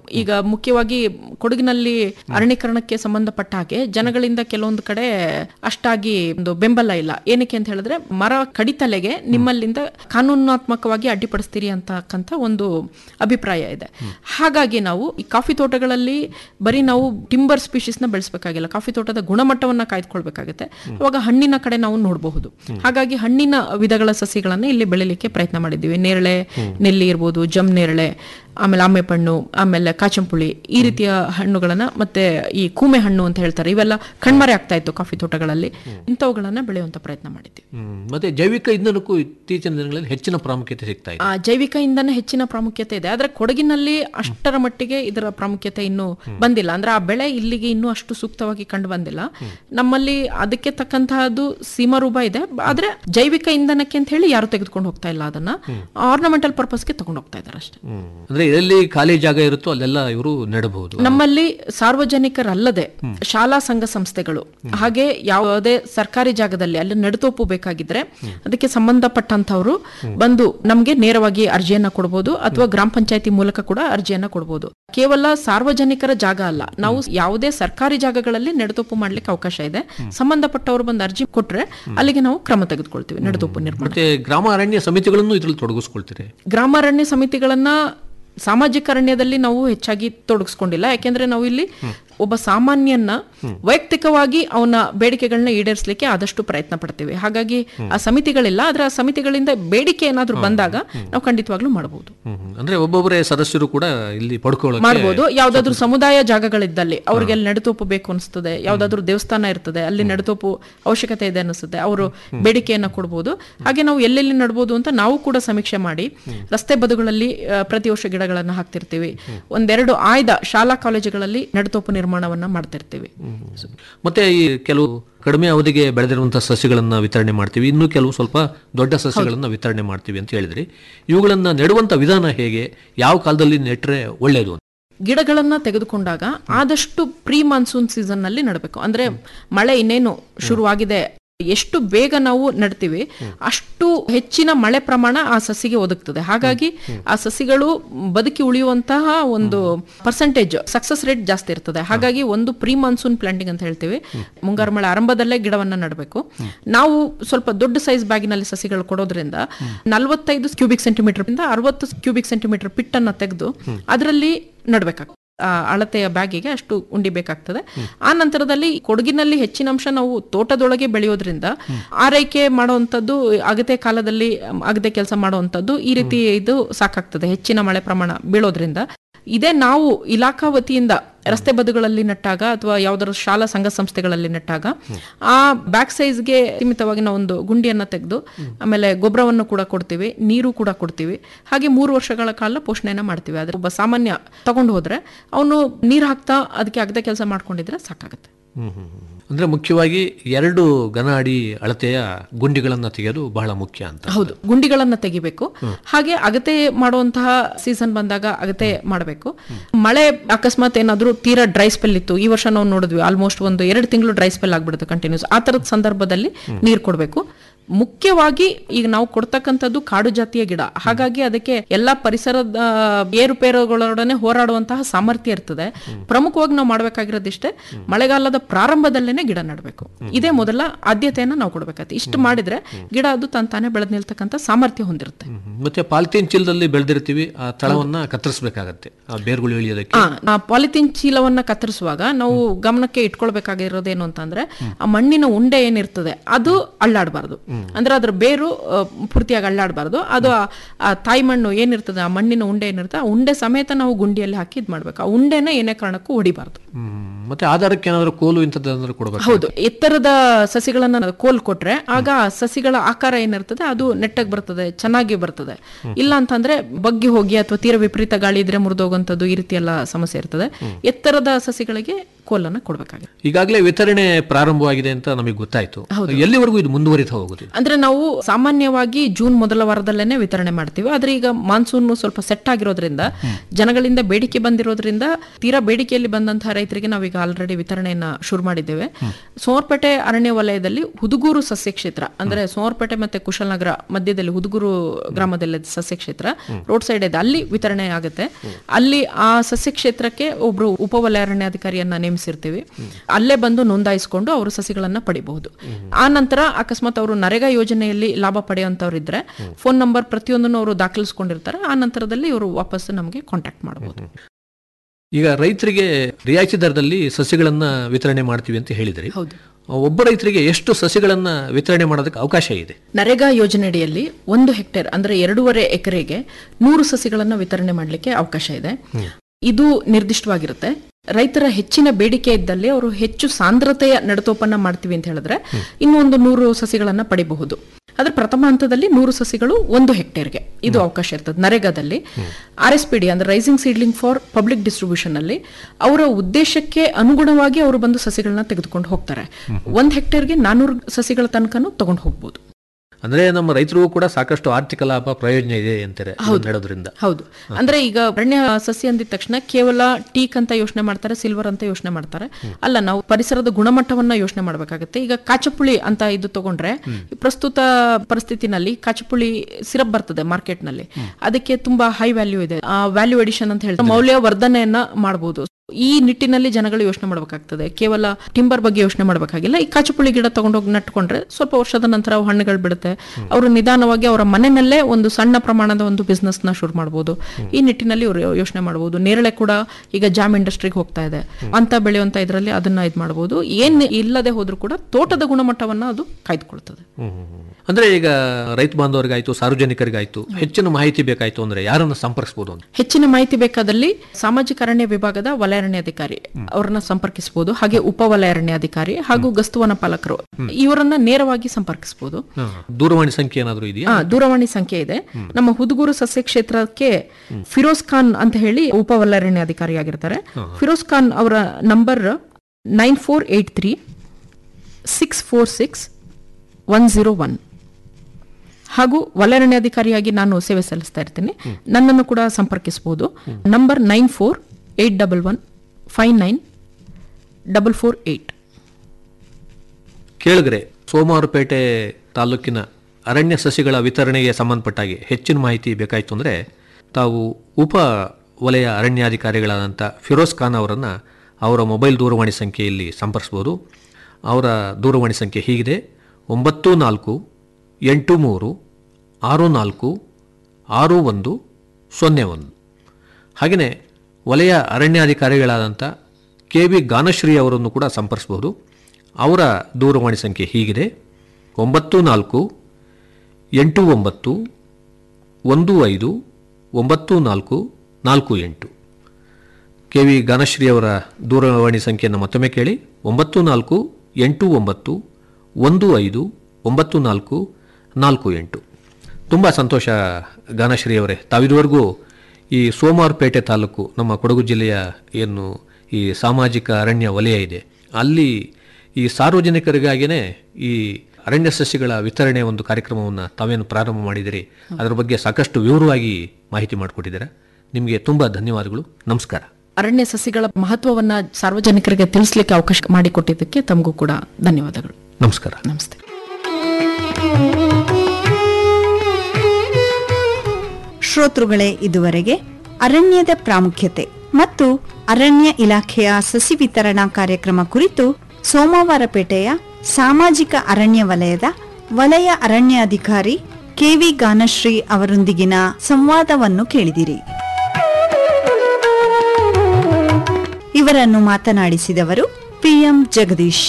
ಈಗ ಮುಖ್ಯವಾಗಿ ಕೊಡಗಿನಲ್ಲಿ ಅರಣ್ಯೀಕರಣಕ್ಕೆ ಸಂಬಂಧಪಟ್ಟ ಹಾಗೆ ಜನಗಳಿಂದ ಕೆಲವೊಂದು ಕಡೆ ಅಷ್ಟಾಗಿ ಒಂದು ಬೆಂಬಲ ಇಲ್ಲ ಏನಕ್ಕೆ ಅಂತ ಹೇಳಿದ್ರೆ ಮರ ಕಡಿತಲೆಗೆ ನಿಮ್ಮಲ್ಲಿಂದ ಕಾನೂನಾತ್ಮಕವಾಗಿ ಅಡ್ಡಿಪಡಿಸ್ತೀರಿ ಅಂತಕ್ಕಂಥ ಒಂದು ಅಭಿಪ್ರಾಯ ಇದೆ ಹಾಗಾಗಿ ನಾವು ಈ ಕಾಫಿ ತೋಟಗಳಲ್ಲಿ ಬರೀ ನಾವು ಟಿಂಬರ್ ಸ್ಪೀಶೀಸ್ ನ ಬೆಳೆಸಬೇಕಾಗಿಲ್ಲ ಕಾಫಿ ತೋಟದ ಗುಣಮಟ್ಟವನ್ನ ಕಾಯ್ದುಕೊಳ್ಬೇಕಾಗುತ್ತೆ ಅವಾಗ ಹಣ್ಣಿನ ಕಡೆ ನಾವು ನೋಡಬಹುದು ಹಾಗಾಗಿ ಹಣ್ಣಿನ ವಿಧಗಳ ಸಸಿಗಳನ್ನ ಇಲ್ಲಿ ಬೆಳಿಲಿಕ್ಕೆ ಪ್ರಯತ್ನ ಮಾಡಿದ್ದೀವಿ ನೇರಳೆ ನೆಲ್ಲಿ ಇರ್ಬೋದು ಜಮ್ ನೇರಳೆ ಆಮೇಲೆ ಆಮೆಪಣ್ಣು ಆಮೇಲೆ ಕಾಚಂಪುಳಿ ಈ ರೀತಿಯ ಹಣ್ಣುಗಳನ್ನ ಮತ್ತೆ ಈ ಕೂಮೆ ಹಣ್ಣು ಅಂತ ಹೇಳ್ತಾರೆ ಇವೆಲ್ಲ ಕಣ್ಮರೆ ಆಗ್ತಾ ಇತ್ತು ಕಾಫಿ ತೋಟಗಳಲ್ಲಿ ಇಂಥವುಗಳನ್ನ ಬೆಳೆಯುವಂತ ಪ್ರಯತ್ನ ಮಾಡಿದ್ದೀವಿ ಹ್ಮ್. ಮತ್ತೆ ಜೈವಿಕ ಇಂಧನಕ್ಕೂ ಇತ್ತೀಚಿನ ದಿನಗಳಲ್ಲಿ ಹೆಚ್ಚಿನ ಪ್ರಾಮುಖ್ಯತೆ ಸಿಗ್ತಾ ಇದೆ ಆ ಜೈವಿಕ ಇಂಧನ ಹೆಚ್ಚಿನ ಪ್ರಾಮುಖ್ಯತೆ ಇದೆ ಆದ್ರೆ ಕೊಡಗಿನಲ್ಲಿ ಅಷ್ಟರ ಮಟ್ಟಿಗೆ ಇದರ ಪ್ರಾಮುಖ್ಯತೆ ಇನ್ನೂ ಬಂದಿಲ್ಲ ಅಂದ್ರೆ ಆ ಬೆಳೆ ಇಲ್ಲಿಗೆ ಇನ್ನೂ ಅಷ್ಟು ಸೂಕ್ತವಾಗಿ ಕಂಡು ಬಂದಿಲ್ಲ ನಮ್ಮಲ್ಲಿ ಅದಕ್ಕೆ ತಕ್ಕಂತಹದ್ದು ಸೀಮಾರೂಪ ಇದೆ ಆದ್ರೆ ಜೈವಿಕ ಇಂಧನಕ್ಕೆ ಅಂತ ಹೇಳಿ ಯಾರು ತೆಗೆದುಕೊಂಡು ಹೋಗ್ತಾ ಇಲ್ಲ ಅದನ್ನ ಆರ್ನಮೆಂಟಲ್ ಪರ್ಪಸ್ಗೆ ತಗೊಂಡು ಹೋಗ್ತಾ ಇದ್ದಾರೆ ಅಷ್ಟೇ ಅಂದ್ರೆ ಎಲ್ಲಿ ಖಾಲಿ ಜಾಗ ಇರುತ್ತೋ ಅಲ್ಲೆಲ್ಲ ಇವರು ನೆಡಬಹುದು ನಮ್ಮಲ್ಲಿ ಸಾರ್ವಜನಿಕರಲ್ಲದೆ ಶಾಲಾ ಸಂಘ ಸಂಸ್ಥೆಗಳು ಹಾಗೆ ಯಾವುದೇ ಸರ್ಕಾರಿ ಜಾಗದಲ್ಲಿ ಅಲ್ಲಿ ನಡುತೋಪು ಬೇಕಾಗಿದ್ರೆ ಅದಕ್ಕೆ ಸಂಬಂಧಪಟ್ಟಂತವರು ಬಂದು ನಮ್ಗೆ ನೇರವಾಗಿ ಅರ್ಜಿಯನ್ನ ಕೊಡಬಹುದು ಅಥವಾ ಗ್ರಾಮ ಪಂಚಾಯತಿ ಮೂಲಕ ಕೂಡ ಅರ್ಜಿಯನ್ನ ಕೊಡಬಹುದು ಕೇವಲ ಸಾರ್ವಜನಿಕರ ಜಾಗ ಅಲ್ಲ ನಾವು ಯಾವುದೇ ಸರ್ಕಾರಿ ಜಾಗಗಳಲ್ಲಿ ನೆಡುತೋಪು ಮಾಡ್ಲಿಕ್ಕೆ ಅವಕಾಶ ಇದೆ ಸಂಬಂಧಪಟ್ಟವರು ಬಂದು ಅರ್ಜಿ ಕೊಟ್ರೆ ಅಲ್ಲಿಗೆ ನಾವು ಕ್ರಮ ತೆಗೆದುಕೊಳ್ತೀವಿ ನೆಡುತೋಪು ನಿರ್ಮಾಣ ಮತ್ತೆ ಗ್ರಾಮ ಅರಣ್ಯ ಸಮಿತಿಗಳನ್ನು ಇದ್ರಲ್ಲಿ ತೊಡಗಿಸ್ಕೊಳ್ತೀರಿ ಗ್ರಾಮಾರಣ್ಯ ಸಮಿತಿಗಳನ್ನ ಸಾಮಾಜಿಕ ಅರಣ್ಯದಲ್ಲಿ ನಾವು ಹೆಚ್ಚಾಗಿ ತೊಡಗಿಸ್ಕೊಂಡಿಲ್ಲ ಯಾಕೆಂದ್ರೆ ನಾವು ಇಲ್ಲಿ ಒಬ್ಬ ಸಾಮಾನ್ಯನ್ನ ವೈಯಕ್ತಿಕವಾಗಿ ಅವನ ಬೇಡಿಕೆಗಳನ್ನ ಈಡೇರಿಸಲಿಕ್ಕೆ ಆದಷ್ಟು ಪ್ರಯತ್ನ ಪಡ್ತೀವಿ ಹಾಗಾಗಿ ಆ ಸಮಿತಿಗಳಿಲ್ಲ ಆದ್ರೆ ಆ ಸಮಿತಿಗಳಿಂದ ಬೇಡಿಕೆ ಏನಾದ್ರೂ ಬಂದಾಗ ನಾವು ಖಂಡಿತವಾಗ್ಲೂ ಮಾಡಬಹುದು ಹ್ಮ್. ಅಂದ್ರೆ ಒಬ್ಬೊಬ್ಬರೇ ಸದಸ್ಯರು ಕೂಡ ಇಲ್ಲಿ ಪಡ್ಕೊಳ್ಳೋಕೆ ಮಾಡಬಹುದು ಯಾವ್ದಾದ್ರು ಸಮುದಾಯ ಜಾಗಗಳಿದ್ದಲ್ಲಿ ಅವ್ರಿಗೆ ಅಲ್ಲಿ ನೆಡತೋಪು ಬೇಕು ಅನಿಸ್ತದೆ ಯಾವ್ದಾದ್ರು ದೇವಸ್ಥಾನ ಇರ್ತದೆ ಅಲ್ಲಿ ನೆಡತೋಪು ಅವಶ್ಯಕತೆ ಇದೆ ಅನಿಸುತ್ತೆ ಅವರು ಬೇಡಿಕೆಯನ್ನ ಕೊಡಬಹುದು ಹಾಗೆ ನಾವು ಎಲ್ಲೆಲ್ಲಿ ನಡ್ಬೋದು ಅಂತ ನಾವು ಕೂಡ ಸಮೀಕ್ಷೆ ಮಾಡಿ ರಸ್ತೆ ಬದುಗಳಲ್ಲಿ ಆ, ಪ್ರತಿ ವರ್ಷ ಗಿಡಗಳನ್ನ ಹಾಕ್ತಿರ್ತೀವಿ ಒಂದೆರಡು ಆಯ್ದ ಶಾಲಾ ಕಾಲೇಜುಗಳಲ್ಲಿ ನೆಡತೋಪು ನಿರ್ಮಾಣವನ್ನ ಮಾಡ್ತಿರ್ತೀವಿ ಮತ್ತೆ ಈ ಕೆಲವು ಕಡಿಮೆ ಅವಧಿಗೆ ಬೆಳೆದಿರುವಂತಹ ಸಸ್ಯಗಳನ್ನ ವಿತರಣೆ ಮಾಡ್ತೀವಿ ಇನ್ನು ಕೆಲವು ಸ್ವಲ್ಪ ದೊಡ್ಡ ಸಸ್ಯಗಳನ್ನ ವಿತರಣೆ ಮಾಡ್ತೀವಿ ಅಂತ ಹೇಳಿದ್ರಿ ಇವುಗಳನ್ನ ನೆಡುವಂತ ವಿಧಾನ ಹೇಗೆ ಯಾವ ಕಾಲದಲ್ಲಿ ನೆಟ್ರೆ ಒಳ್ಳೆಯದು ಅಂತ ಗಿಡಗಳನ್ನ ತೆಗೆದುಕೊಂಡಾಗ ಆದಷ್ಟು ಪ್ರೀ ಮಾನ್ಸೂನ್ ಸೀಸನ್ ನಲ್ಲಿ ನಡಬೇಕು ಅಂದ್ರೆ ಮಳೆ ಇನ್ನೇನು ಶುರುವಾಗಿದೆ ಎಷ್ಟು ಬೇಗ ನಾವು ನೆಡ್ತೀವಿ ಅಷ್ಟು ಹೆಚ್ಚಿನ ಮಳೆ ಪ್ರಮಾಣ ಆ ಸಸಿಗೆ ಒದಗ್ತದೆ ಹಾಗಾಗಿ ಆ ಸಸಿಗಳು ಬದುಕಿ ಉಳಿಯುವಂತಹ ಒಂದು ಪರ್ಸೆಂಟೇಜ್ ಸಕ್ಸಸ್ ರೇಟ್ ಜಾಸ್ತಿ ಇರ್ತದೆ ಹಾಗಾಗಿ ಒಂದು ಪ್ರೀ ಮಾನ್ಸೂನ್ ಪ್ಲಾಂಟಿಂಗ್ ಅಂತ ಹೇಳ್ತೀವಿ ಮುಂಗಾರು ಮಳೆ ಆರಂಭದಲ್ಲೇ ಗಿಡವನ್ನ ನೆಡಬೇಕು ನಾವು ಸ್ವಲ್ಪ ದೊಡ್ಡ ಸೈಜ್ ಬ್ಯಾಗಿನಲ್ಲಿ ಸಸಿಗಳು ಕೊಡೋದ್ರಿಂದ ನಲವತ್ತೈದು ಕ್ಯೂಬಿಕ್ ಸೆಂಟಿಮೀಟರ್ ಇಂದ ಅರವತ್ತು ಕ್ಯೂಬಿಕ್ ಸೆಂಟಿಮೀಟರ್ ಪಿಟ್ಟನ್ನ ತೆಗೆದು ಅದರಲ್ಲಿ ನಡ್ಬೇಕಾಗ್ತದೆ ಆ ಅಳತೆಯ ಬ್ಯಾಗಿಗೆ ಅಷ್ಟು ಉಂಡಿ ಬೇಕಾಗ್ತದೆ ಆ ನಂತರದಲ್ಲಿ ಕೊಡಗಿನಲ್ಲಿ ಹೆಚ್ಚಿನ ಅಂಶ ನಾವು ತೋಟದೊಳಗೆ ಬೆಳೆಯೋದ್ರಿಂದ ಆರೈಕೆ ಮಾಡುವಂಥದ್ದು ಅಗತ್ಯ ಕಾಲದಲ್ಲಿ ಅಮ್, ಅಗತ್ಯ ಕೆಲಸ ಮಾಡುವಂಥದ್ದು ಈ ರೀತಿ ಇದು ಸಾಕಾಗ್ತದೆ ಹೆಚ್ಚಿನ ಮಳೆ ಪ್ರಮಾಣ ಬೀಳೋದ್ರಿಂದ ಇದೇ ನಾವು ಇಲಾಖಾ ವತಿಯಿಂದ ರಸ್ತೆ ಬದುಗಳಲ್ಲಿ ನೆಟ್ಟಾಗ ಅಥವಾ ಯಾವ್ದಾದ್ರು ಶಾಲಾ ಸಂಘ ಸಂಸ್ಥೆಗಳಲ್ಲಿ ನೆಟ್ಟಾಗ ಆ ಬ್ಯಾಕ್ ಸೈಜ್ಗೆ ಸೀಮಿತವಾಗಿ ನಾವು ಒಂದು ಗುಂಡಿಯನ್ನ ತೆಗೆದು ಆಮೇಲೆ ಗೊಬ್ಬರವನ್ನು ಕೂಡ ಕೊಡ್ತೀವಿ ನೀರು ಕೂಡ ಕೊಡ್ತೀವಿ ಹಾಗೆ ಮೂರು ವರ್ಷಗಳ ಕಾಲ ಪೋಷಣೆಯನ್ನ ಮಾಡ್ತೀವಿ ಆದ್ರೆ ಒಬ್ಬ ಸಾಮಾನ್ಯ ತಗೊಂಡು ಹೋದ್ರೆ ಅವನು ನೀರು ಹಾಕ್ತಾ ಅದಕ್ಕೆ ಅಗದ ಕೆಲಸ ಮಾಡ್ಕೊಂಡಿದ್ರೆ ಸಾಕಾಗುತ್ತೆ ಹ್ಮ್ ಹ್ಮ್ ಹ್ಮ್. ಅಂದ್ರೆ ಮುಖ್ಯವಾಗಿ ಎರಡು ಘನ ಅಡಿ ಅಳತೆಯ ಗುಂಡಿಗಳನ್ನ ತೆಗೆಯೋದು ಬಹಳ ಮುಖ್ಯ ಅಂತ ಹೌದು ಗುಂಡಿಗಳನ್ನ ತೆಗಿಬೇಕು ಹಾಗೆ ಅಗತೆ ಮಾಡುವಂತಹ ಸೀಸನ್ ಬಂದಾಗ ಅಗತೆ ಮಾಡಬೇಕು ಮಳೆ ಅಕಸ್ಮಾತ್ ಏನಾದ್ರೂ ತೀರಾ ಡ್ರೈ ಸ್ಪೆಲ್ ಇತ್ತು ಈ ವರ್ಷ ನಾವು ನೋಡಿದ್ವಿ ಆಲ್ಮೋಸ್ಟ್ ಒಂದು ಎರಡು ತಿಂಗಳು ಡ್ರೈ ಸ್ಪೆಲ್ ಆಗ್ಬಿಡುತ್ತೆ ಕಂಟಿನ್ಯೂಸ್ ಆ ತರದ ಸಂದರ್ಭದಲ್ಲಿ ನೀರು ಕೊಡಬೇಕು ಮುಖ್ಯವಾಗಿ ಈಗ ನಾವು ಕೊಡ್ತಕ್ಕಂಥದ್ದು ಕಾಡು ಜಾತಿಯ ಗಿಡ ಹಾಗಾಗಿ ಅದಕ್ಕೆ ಎಲ್ಲಾ ಪರಿಸರದ ಏರುಪೇರುಗಳೊಡನೆ ಹೋರಾಡುವಂತಹ ಸಾಮರ್ಥ್ಯ ಇರ್ತದೆ ಪ್ರಮುಖವಾಗಿ ನಾವು ಮಾಡ್ಬೇಕಾಗಿರೋದಿಷ್ಟೇ ಮಳೆಗಾಲದ ಪ್ರಾರಂಭದಲ್ಲೇನೆ ಗಿಡ ನೆಡಬೇಕು ಇದೇ ಮೊದಲ ಆದ್ಯತೆಯನ್ನ ನಾವು ಕೊಡ್ಬೇಕಾಗುತ್ತೆ ಇಷ್ಟು ಮಾಡಿದ್ರೆ ಗಿಡ ಅದು ತನ್ ತಾನೇ ಬೆಳೆದ್ ನಿಲ್ತಕ್ಕಂಥ ಸಾಮರ್ಥ್ಯ ಹೊಂದಿರುತ್ತೆ ಹ್ಮ್. ಮತ್ತೆ ಪಾಲಿಥೀನ್ ಚೀಲದಲ್ಲಿ ಬೆಳೆದಿರ್ತೀವಿ ಆ ತಳವನ್ನ ಕತ್ತರಿಸಬೇಕಾಗತ್ತೆ ಆ ಬೇರ್ಗಳು ಇಳಿಯೋದಕ್ಕೆ ಆ, ಆ ಪಾಲಿಥೀನ್ ಚೀಲವನ್ನ ಕತ್ತರಿಸುವಾಗ ನಾವು ಗಮನಕ್ಕೆ ಇಟ್ಕೊಳ್ಬೇಕಾಗಿರೋದೇನು ಅಂತಂದ್ರೆ ಆ ಮಣ್ಣಿನ ಉಂಡೆ ಏನಿರ್ತದೆ ಅದು ಅಳ್ಳಾಡಬಾರ್ದು ಅಂದ್ರೆ ಅದ್ರ ಬೇರು ಆ, ಪೂರ್ತಿಯಾಗಿ ಅಳ್ಳಾಡಬಾರ್ದು ಅದು ಆ- ಆ ತಾಯಿ ಮಣ್ಣು ಏನಿರ್ತದೆ ಆ ಮಣ್ಣಿನ ಉಂಡೆ ಏನಿರ್ತದೆ ಆ ಉಂಡೆ ಸಮೇತ ನಾವು ಗುಂಡಿಯಲ್ಲಿ ಹಾಕಿ ಇದ್ ಮಾಡ್ಬೇಕು ಆ ಉಂಡೆನ ಏನೇ ಕಾರಣಕ್ಕೂ ಹೊಡಿಬಾರ್ದು ಹ್ಮ್. ಮತ್ತೆ ಆಧಾರಕ್ಕೆ ಏನಾದ್ರು ಕೋಲು ಇಂಥದ್ದಾದ್ರೂ ಕೊಡ್ಬೇಕು ಹೌದು ಎತ್ತರದ ಸಸಿಗಳನ್ನ ನಾವು ಕೋಲ್ ಕೊಟ್ರೆ ಆಗ ಆ ಸಸಿಗಳ ಆಕಾರ ಏನಿರ್ತದೆ ಅದು ನೆಟ್ಟಗೆ ಬರ್ತದೆ ಚೆನ್ನಾಗಿ ಬರ್ತದೆ ಇಲ್ಲ ಅಂತಂದ್ರೆ ಬಗ್ಗಿ ಹೋಗಿ ಅಥವಾ ತೀರ ವಿಪರೀತ ಗಾಳಿ ಇದ್ರೆ ಮುರಿದೋಗುವಂಥದ್ದು ಈ ರೀತಿ ಎಲ್ಲ ಸಮಸ್ಯೆ ಇರ್ತದೆ ಎತ್ತರದ ಸಸಿಗಳಿಗೆ ಕೋಲನ್ನ ಕೊಡ್ಬೇಕಾಗುತ್ತೆ ಈಗಾಗಲೇ ವಿತರಣೆ ಪ್ರಾರಂಭವಾಗಿದೆ ಅಂತ ನಮಗೆ ಗೊತ್ತಾಯ್ತು ಎಲ್ಲಿವರೆಗೂ ಇದು ಮುಂದುವರಿತಾ ಹೋಗುತ್ತೆ ಅಂದ್ರೆ ನಾವು ಸಾಮಾನ್ಯವಾಗಿ ಜೂನ್ ಮೊದಲ ವಾರದಲ್ಲೇನೆ ವಿತರಣೆ ಮಾಡ್ತೀವಿ ಆದ್ರೆ ಈಗ ಮಾನ್ಸೂನ್ ಸ್ವಲ್ಪ ಸೆಟ್ ಆಗಿರೋದ್ರಿಂದ ಜನಗಳಿಂದ ಬೇಡಿಕೆ ಬಂದಿರೋದ್ರಿಂದ ತೀರಾ ಬೇಡಿಕೆಯಲ್ಲಿ ಬಂದಂತಹ ರೈತರಿಗೆ ನಾವೀಗ ಈಗ ಆಲ್ರೆಡಿ ವಿತರಣೆಯನ್ನ ಶುರು ಮಾಡಿದ್ದೇವೆ ಸೋಮವಾರಪೇಟೆ ಅರಣ್ಯ ವಲಯದಲ್ಲಿ ಹುದುಗೂರು ಸಸ್ಯ ಕ್ಷೇತ್ರ ಅಂದ್ರೆ ಸೋಮವಾರಪೇಟೆ ಮತ್ತೆ ಕುಶಲನಗರ ಮಧ್ಯದಲ್ಲಿ ಹುದುಗೂರು ಗ್ರಾಮದಲ್ಲಿ ಸಸ್ಯ ಕ್ಷೇತ್ರ ರೋಡ್ ಸೈಡ್ ಇದೆ ಅಲ್ಲಿ ವಿತರಣೆ ಆಗುತ್ತೆ ಅಲ್ಲಿ ಆ ಸಸ್ಯ ಕ್ಷೇತ್ರಕ್ಕೆ ಒಬ್ರು ಉಪವಲಯ ಅರಣ್ಯಾಧಿಕಾರಿಯನ್ನ ನೇಮಿಸಿರ್ತೀವಿ ಅಲ್ಲೇ ಬಂದು ನೋಂದಾಯಿಸಿಕೊಂಡು ಅವರು ಸಸಿಗಳನ್ನ ಪಡಿಬಹುದು ಆ ನಂತರ ಅಕಸ್ಮಾತ್ ಅವರು ನರೇಗಾ ಯೋಜನೆಯಲ್ಲಿ ಲಾಭ ಪಡೆಯುವಂತವ್ರು ಇದ್ರೆ ಫೋನ್ ನಂಬರ್ ಪ್ರತಿಯೊಂದನ್ನು ಅವರು ದಾಖಲಿಸ್ಕೊಂಡಿರ್ತಾರೆ ಆ ನಂತರದಲ್ಲಿ ಇವರು ವಾಪಸ್ ನಮಗೆ ಕಾಂಟ್ಯಾಕ್ಟ್ ಮಾಡಬಹುದು ಈಗ ರೈತರಿಗೆ ರಿಯಾಯಿತಿ ದರದಲ್ಲಿ ಸಸಿಗಳನ್ನ ವಿತರಣೆ ಮಾಡ್ತೀವಿ ಅಂತ ಹೇಳಿದ್ರಿ ಹೌದು ಒಬ್ಬ ರೈತರಿಗೆ ಎಷ್ಟು ಸಸಿಗಳನ್ನ ವಿತರಣೆ ಮಾಡೋದಕ್ಕೆ ಅವಕಾಶ ಇದೆ ನರೇಗಾ ಯೋಜನೆಯಡಿಯಲ್ಲಿ ಒಂದು ಹೆಕ್ಟೇರ್ ಅಂದ್ರೆ ಎರಡೂವರೆ ಎಕರೆಗೆ ನೂರು ಸಸಿಗಳನ್ನ ವಿತರಣೆ ಮಾಡಲಿಕ್ಕೆ ಅವಕಾಶ ಇದೆ ಇದು ನಿರ್ದಿಷ್ಟವಾಗಿರುತ್ತೆ ರೈತರ ಹೆಚ್ಚಿನ ಬೇಡಿಕೆ ಇದ್ದಲ್ಲಿ ಅವರು ಹೆಚ್ಚು ಸಾಂದ್ರತೆಯ ನಡತೋಪನ್ನ ಮಾಡ್ತೀವಿ ಅಂತ ಹೇಳಿದ್ರೆ ಇನ್ನೂ ಒಂದು ನೂರು ಸಸಿಗಳನ್ನ ಪಡಿಬಹುದು ಆದ್ರೆ ಪ್ರಥಮ ಹಂತದಲ್ಲಿ ನೂರು ಸಸಿಗಳು ಒಂದು ಹೆಕ್ಟೇರ್ಗೆ ಇದು ಅವಕಾಶ ಇರ್ತದೆ ನರೇಗಾದಲ್ಲಿ ಆರ್ ಎಸ್ ಪಿ ಡಿ ಅಂದ್ರೆ raising seedling for public distribution ಅಲ್ಲಿ ಅವರ ಉದ್ದೇಶಕ್ಕೆ ಅನುಗುಣವಾಗಿ ಅವರು ಬಂದು ಸಸಿಗಳನ್ನ ತೆಗೆದುಕೊಂಡು ಹೋಗ್ತಾರೆ ಒಂದ್ ಹೆಕ್ಟೇರ್ಗೆ ನಾನೂರು ಸಸಿಗಳ ತನಕನೂ ತಗೊಂಡು ಹೋಗ್ಬೋದು ಅಂದ್ರೆ ನಮ್ಮ ರೈತರಿಗೂ ಕೂಡ ಸಾಕಷ್ಟು ಆರ್ಥಿಕ ಲಾಭ ಪ್ರಯೋಜನ ಇದೆ ಅಂತಾರೆ ಇದನ್ನ ನೆಡೋದ್ರಿಂದ ಹೌದು ಅಂದ್ರೆ ಈಗ ಅರಣ್ಯ ಸಸ್ಯ ಅಂದಿದ ತಕ್ಷಣ ಕೇವಲ ಟೀಕ್ ಅಂತ ಯೋಚನೆ ಮಾಡ್ತಾರೆ ಸಿಲ್ವರ್ ಅಂತ ಯೋಚನೆ ಮಾಡ್ತಾರೆ ಅಲ್ಲ ನಾವು ಪರಿಸರದ ಗುಣಮಟ್ಟವನ್ನ ಯೋಚನೆ ಮಾಡ್ಬೇಕಾಗತ್ತೆ ಈಗ ಕಾಚಪುಳಿ ಅಂತ ಇದು ತಗೊಂಡ್ರೆ ಈ ಪ್ರಸ್ತುತ ಪರಿಸ್ಥಿತಿನಲ್ಲಿ ಕಾಚಪುಳಿ ಸಿರಪ್ ಬರ್ತದೆ ಮಾರ್ಕೆಟ್ ನಲ್ಲಿ ಅದಕ್ಕೆ ತುಂಬಾ ಹೈ ವ್ಯಾಲ್ಯೂ ಇದೆ ಆ ವ್ಯಾಲ್ಯೂ ಎಡಿಷನ್ ಅಂತ ಹೇಳ್ತಾರೆ ಮೌಲ್ಯ ವರ್ಧನೆಯನ್ನ ಮಾಡಬಹುದು ಈ ನಿಟ್ಟಿನಲ್ಲಿ ಜನಗಳು ಯೋಚನೆ ಮಾಡಬೇಕಾಗ್ತದೆ ಕೇವಲ ಟಿಂಬರ್ ಬಗ್ಗೆ ಯೋಚನೆ ಮಾಡಬೇಕಾಗಿಲ್ಲ ಈ ಕಾಚುಪುಳಿ ಗಿಡ ತಗೊಂಡೋಗಿ ನಟ್ಕೊಂಡ್ರೆ ಸ್ವಲ್ಪ ವರ್ಷದ ನಂತರ ಅವು ಹಣ್ಣುಗಳು ಬಿಡುತ್ತೆ ಅವರು ನಿಧಾನವಾಗಿ ಅವರ ಮನೆಯಲ್ಲೇ ಒಂದು ಸಣ್ಣ ಪ್ರಮಾಣದ ಒಂದು ಬಿಸ್ನೆಸ್ ನ ಶುರು ಮಾಡಬಹುದು ಈ ನಿಟ್ಟಿನಲ್ಲಿ ಅವರು ಯೋಚನೆ ಮಾಡಬಹುದು ನೇರಳೆ ಕೂಡ ಈಗ ಜಾಮ್ ಇಂಡಸ್ಟ್ರಿಗೆ ಹೋಗ್ತಾ ಇದೆ ಅಂತ ಬೆಳೆಯುವಂತ ಇದರಲ್ಲಿ ಅದನ್ನ ಇದು ಮಾಡಬಹುದು ಏನ್ ಇಲ್ಲದೆ ಹೋದ್ರೂ ಕೂಡ ತೋಟದ ಗುಣಮಟ್ಟವನ್ನ ಅದು ಕಾಯ್ದುಕೊಳ್ತದೆ ಅಂದ್ರೆ ಈಗ ರೈತ ಬಾಂಧವರಿಗಾಯ್ತು ಸಾರ್ವಜನಿಕರಿಗಾಯ್ತು ಹೆಚ್ಚಿನ ಮಾಹಿತಿ ಬೇಕಾಯ್ತು ಅಂದ್ರೆ ಯಾರನ್ನ ಸಂಪರ್ಕಿಸಬಹುದು ಅಂತ ಹೆಚ್ಚಿನ ಮಾಹಿತಿ ಬೇಕಾದಲ್ಲಿ ಸಾಮಾಜಿಕ ಅರಣ್ಯ ವಿಭಾಗದ ವಲಯ ಅರಣ್ಯಾಧಿಕಾರಿ ಅವರನ್ನ ಸಂಪರ್ಕಿಸಬಹುದು ಹಾಗೆ ಉಪ ವಲಯ ಅರಣ್ಯಾಧಿಕಾರಿ ಹಾಗೂ ಗಸ್ತುವನ ಪಾಲಕರು ಇವರನ್ನ ನೇರವಾಗಿ ಸಂಪರ್ಕಿಸಬಹುದು ಹಾ. ದೂರವಾಣಿ ಸಂಖ್ಯೆ ಏನಾದ್ರು ಇದೆಯಾ ಆ, ದೂರವಾಣಿ ಸಂಖ್ಯೆ ಇದೆ ನಮ್ಮ ಹುದುಗೂರು ಸಸ್ಯ ಕ್ಷೇತ್ರಕ್ಕೆ ಫಿರೋಜ್ ಖಾನ್ ಅಂತ ಹೇಳಿ ಉಪ ವಲಯ ಅರಣ್ಯಾಧಿಕಾರಿ ಆಗಿರ್ತಾರೆ ಫಿರೋಜ್ ಖಾನ್ ಅವರ number nine four eight three six four six one zero one ಹಾಗೂ ವಲಯಾರಣ್ಯಾಧಿಕಾರಿಯಾಗಿ ನಾನು ಸೇವೆ ಸಲ್ಲಿಸ್ತಾ ಇರ್ತೀನಿ ನನ್ನನ್ನು ಕೂಡ ಸಂಪರ್ಕಿಸಬಹುದು number nine four eight double one five nine double four eight ಕೇಳಿದ್ರೆ ಸೋಮವಾರಪೇಟೆ ತಾಲೂಕಿನ ಅರಣ್ಯ ಸಸಿಗಳ ವಿತರಣೆಗೆ ಸಂಬಂಧಪಟ್ಟಾಗೆ ಹೆಚ್ಚಿನ ಮಾಹಿತಿ ಬೇಕಾಯಿತು ಅಂದರೆ ತಾವು ಉಪ ವಲಯ ಅರಣ್ಯಾಧಿಕಾರಿಗಳಾದಂಥ ಫಿರೋಜ್ ಖಾನ್ ಅವರನ್ನು ಅವರ ಮೊಬೈಲ್ ದೂರವಾಣಿ ಸಂಖ್ಯೆಯಲ್ಲಿ ಸಂಪರ್ಸ್ಬೋದು ಅವರ ದೂರವಾಣಿ ಸಂಖ್ಯೆ ಹೀಗಿದೆ ಒಂಬತ್ತು ನಾಲ್ಕು ಎಂಟು ಮೂರು ಆರು ನಾಲ್ಕು ಆರು ಒಂದು ಸೊನ್ನೆ ಒಂದು ಹಾಗೆಯೇ ವಲಯ ಅರಣ್ಯಾಧಿಕಾರಿಗಳಾದಂಥ ಕೆ ವಿ ಗಾನಶ್ರೀ ಅವರನ್ನು ಕೂಡ ಸಂಪರ್ಸ್ಬೋದು ಅವರ ದೂರವಾಣಿ ಸಂಖ್ಯೆ ಹೀಗಿದೆ ಒಂಬತ್ತು ನಾಲ್ಕು ಎಂಟು ಒಂಬತ್ತು ಒಂದು ಐದು ಒಂಬತ್ತು ನಾಲ್ಕು ನಾಲ್ಕು ಎಂಟು ಕೆ ವಿ ಗಾನಶ್ರೀ ಅವರ ದೂರವಾಣಿ ಸಂಖ್ಯೆಯನ್ನು ಮತ್ತೊಮ್ಮೆ ಕೇಳಿ ಒಂಬತ್ತು ನಾಲ್ಕು ಎಂಟು ಒಂಬತ್ತು ಒಂದು ಐದು ಒಂಬತ್ತು ನಾಲ್ಕು ನಾಲ್ಕು ಎಂಟು ತುಂಬ ಸಂತೋಷ ಗಾನಶ್ರೀ ಅವರೇ ತಾವಿದುವರೆಗೂ ಈ ಸೋಮವಾರಪೇಟೆ ತಾಲೂಕು ನಮ್ಮ ಕೊಡಗು ಜಿಲ್ಲೆಯ ಏನು ಈ ಸಾಮಾಜಿಕ ಅರಣ್ಯ ವಲಯ ಇದೆ ಅಲ್ಲಿ ಈ ಸಾರ್ವಜನಿಕರಿಗಾಗಿಯೇ ಈ ಅರಣ್ಯ ಸಸ್ಯಗಳ ವಿತರಣೆ ಒಂದು ಕಾರ್ಯಕ್ರಮವನ್ನು ತಾವೇನು ಪ್ರಾರಂಭ ಮಾಡಿದಿರಿ ಅದರ ಬಗ್ಗೆ ಸಾಕಷ್ಟು ವಿವರವಾಗಿ ಮಾಹಿತಿ ಮಾಡಿಕೊಟ್ಟಿದ್ದೀರಾ ನಿಮಗೆ ತುಂಬ ಧನ್ಯವಾದಗಳು ನಮಸ್ಕಾರ ಅರಣ್ಯ ಸಸಿಗಳ ಮಹತ್ವವನ್ನ ಸಾರ್ವಜನಿಕರಿಗೆ ತಿಳಿಸ್ಲಿಕ್ಕೆ ಅವಕಾಶ ಮಾಡಿಕೊಟ್ಟಿದ್ದಕ್ಕೆ ತಮಗೂ ಕೂಡ ಧನ್ಯವಾದಗಳು ನಮಸ್ಕಾರ ನಮಸ್ತೆ ಶ್ರೋತೃಗಳೇ ಇದುವರೆಗೆ ಅರಣ್ಯದ ಪ್ರಾಮುಖ್ಯತೆ ಮತ್ತು ಅರಣ್ಯ ಇಲಾಖೆಯ ಸಸಿ ವಿತರಣಾ ಕಾರ್ಯಕ್ರಮ ಕುರಿತು ಸೋಮವಾರಪೇಟೆಯ ಸಾಮಾಜಿಕ ಅರಣ್ಯ ವಲಯದ ವಲಯ ಅರಣ್ಯಾಧಿಕಾರಿ ಕೆವಿ ಗಾನಶ್ರೀ ಅವರೊಂದಿಗಿನ ಸಂವಾದವನ್ನು ಕೇಳಿದಿರಿ ಇವರನ್ನು ಮಾತನಾಡಿಸಿದವರು ಪಿಎಂ ಜಗದೀಶ್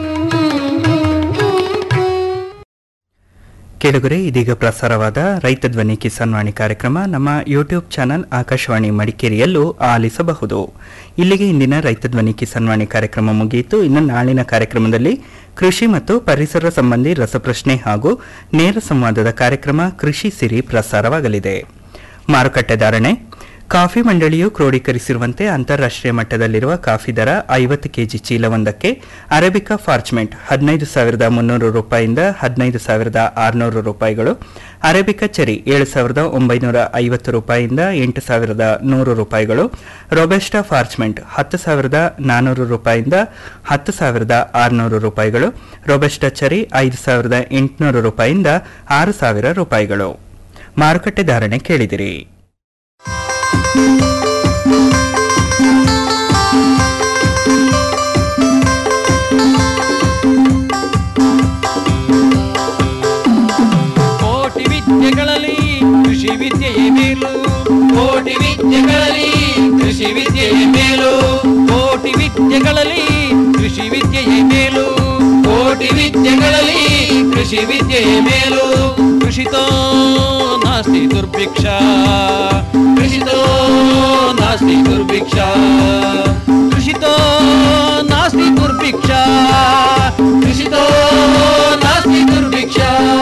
ಕೇಳುಗರೆ ಇದೀಗ ಪ್ರಸಾರವಾದ ರೈತ ಧ್ವನಿ ಕಿಸಾನ್ ವಾಣಿ ಕಾರ್ಯಕ್ರಮ ನಮ್ಮ ಯೂಟ್ಯೂಬ್ ಚಾನಲ್ ಆಕಾಶವಾಣಿ ಮಡಿಕೇರಿಯಲ್ಲೂ ಆಲಿಸಬಹುದು ಇಲ್ಲಿಗೆ ಇಂದಿನ ರೈತ ಧ್ವನಿ ಕಿಸಾನ್ ವಾಣಿ ಕಾರ್ಯಕ್ರಮ ಮುಗಿಯಿತು ಇನ್ನು ನಾಳಿನ ಕಾರ್ಯಕ್ರಮದಲ್ಲಿ ಕೃಷಿ ಮತ್ತು ಪರಿಸರ ಸಂಬಂಧಿ ರಸಪ್ರಶ್ನೆ ಹಾಗೂ ನೇರ ಸಂವಾದದ ಕಾರ್ಯಕ್ರಮ ಕೃಷಿ ಸಿರಿ ಪ್ರಸಾರವಾಗಲಿದೆ ಮಾರುಕಟ್ಟೆ ಧಾರಣೆ ಕಾಫಿ ಮಂಡಳಿಯು ಕ್ರೋಢೀಕರಿಸಿರುವಂತೆ ಅಂತಾರಾಷ್ಟ್ರೀಯ ಮಟ್ಟದಲ್ಲಿರುವ ಕಾಫಿ ದರ ಐವತ್ತು ಕೆಜಿ ಚೀಲವೊಂದಕ್ಕೆ ಅರೇಬಿಕಾ ಫಾರ್ಚ್ಮೆಂಟ್ ಹದಿನೈದು ಸಾವಿರದ ಮುನ್ನೂರು ರೂಪಾಯಿಯಿಂದ ಹದಿನೈದು ಸಾವಿರದ ಆರುನೂರು ರೂಪಾಯಿಗಳು ಅರೇಬಿಕಾ ಚೆರಿ ಏಳು ಸಾವಿರದ ಒಂಬೈನೂರ ಐವತ್ತು ರೂಪಾಯಿಯಿಂದ ಎಂಟು ಸಾವಿರದ ನೂರು ರೂಪಾಯಿಗಳು ರೊಬೆಸ್ಟಾ ಫಾರ್ಚ್ಮೆಂಟ್ ಹತ್ತು ಸಾವಿರದ ನಾನ್ನೂರು ರೂಪಾಯಿಯಿಂದ ಹತ್ತು ಸಾವಿರದ ಆರುನೂರು ರೂಪಾಯಿಗಳು ರೊಬೆಸ್ಟಾ ಚೆರಿ ಐದು ಸಾವಿರದ ಎಂಟುನೂರು ರೂಪಾಯಿಯಿಂದ ಆರು ಸಾವಿರ ರೂಪಾಯಿಗಳು ಮಾರುಕಟ್ಟೆ ಧಾರಣೆ ಕೇಳಿದಿರಿ ಕೋಟಿ ವಿದ್ಯೆಗಳಲ್ಲಿ ಕೃಷಿ ವಿದ್ಯೆಯೇ ಮೇಲು ಕೋಟಿ ವಿದ್ಯೆಗಳಲ್ಲಿ ಕೃಷಿ ವಿದ್ಯೆಯೇ ಮೇಲು ಕೋಟಿ ವಿದ್ಯೆಗಳಲ್ಲಿ ಕೃಷಿ ವಿದ್ಯೆಯೇ ಮೇಲು ಕೋಟಿ ವಿದ್ಯೆಗಳಲ್ಲಿ ಕೃಷಿ ವಿದ್ಯೆಯೇ ಮೇಲು ಕೃಷಿತೋ ನಾಸ್ತಿ ದುರ್ಭಿಕ್ಷ ಕೃಷಿತೋ ನಾಸ್ತಿ ದುರ್ಭಿಕ್ಷ ಕೃಷಿತೋ ನಾಸ್ತಿ ದುರ್ಭಿಕ್ಷ ಕೃಷಿತೋ ನಾಸ್ತಿ ದುರ್ಭಿಕ್ಷ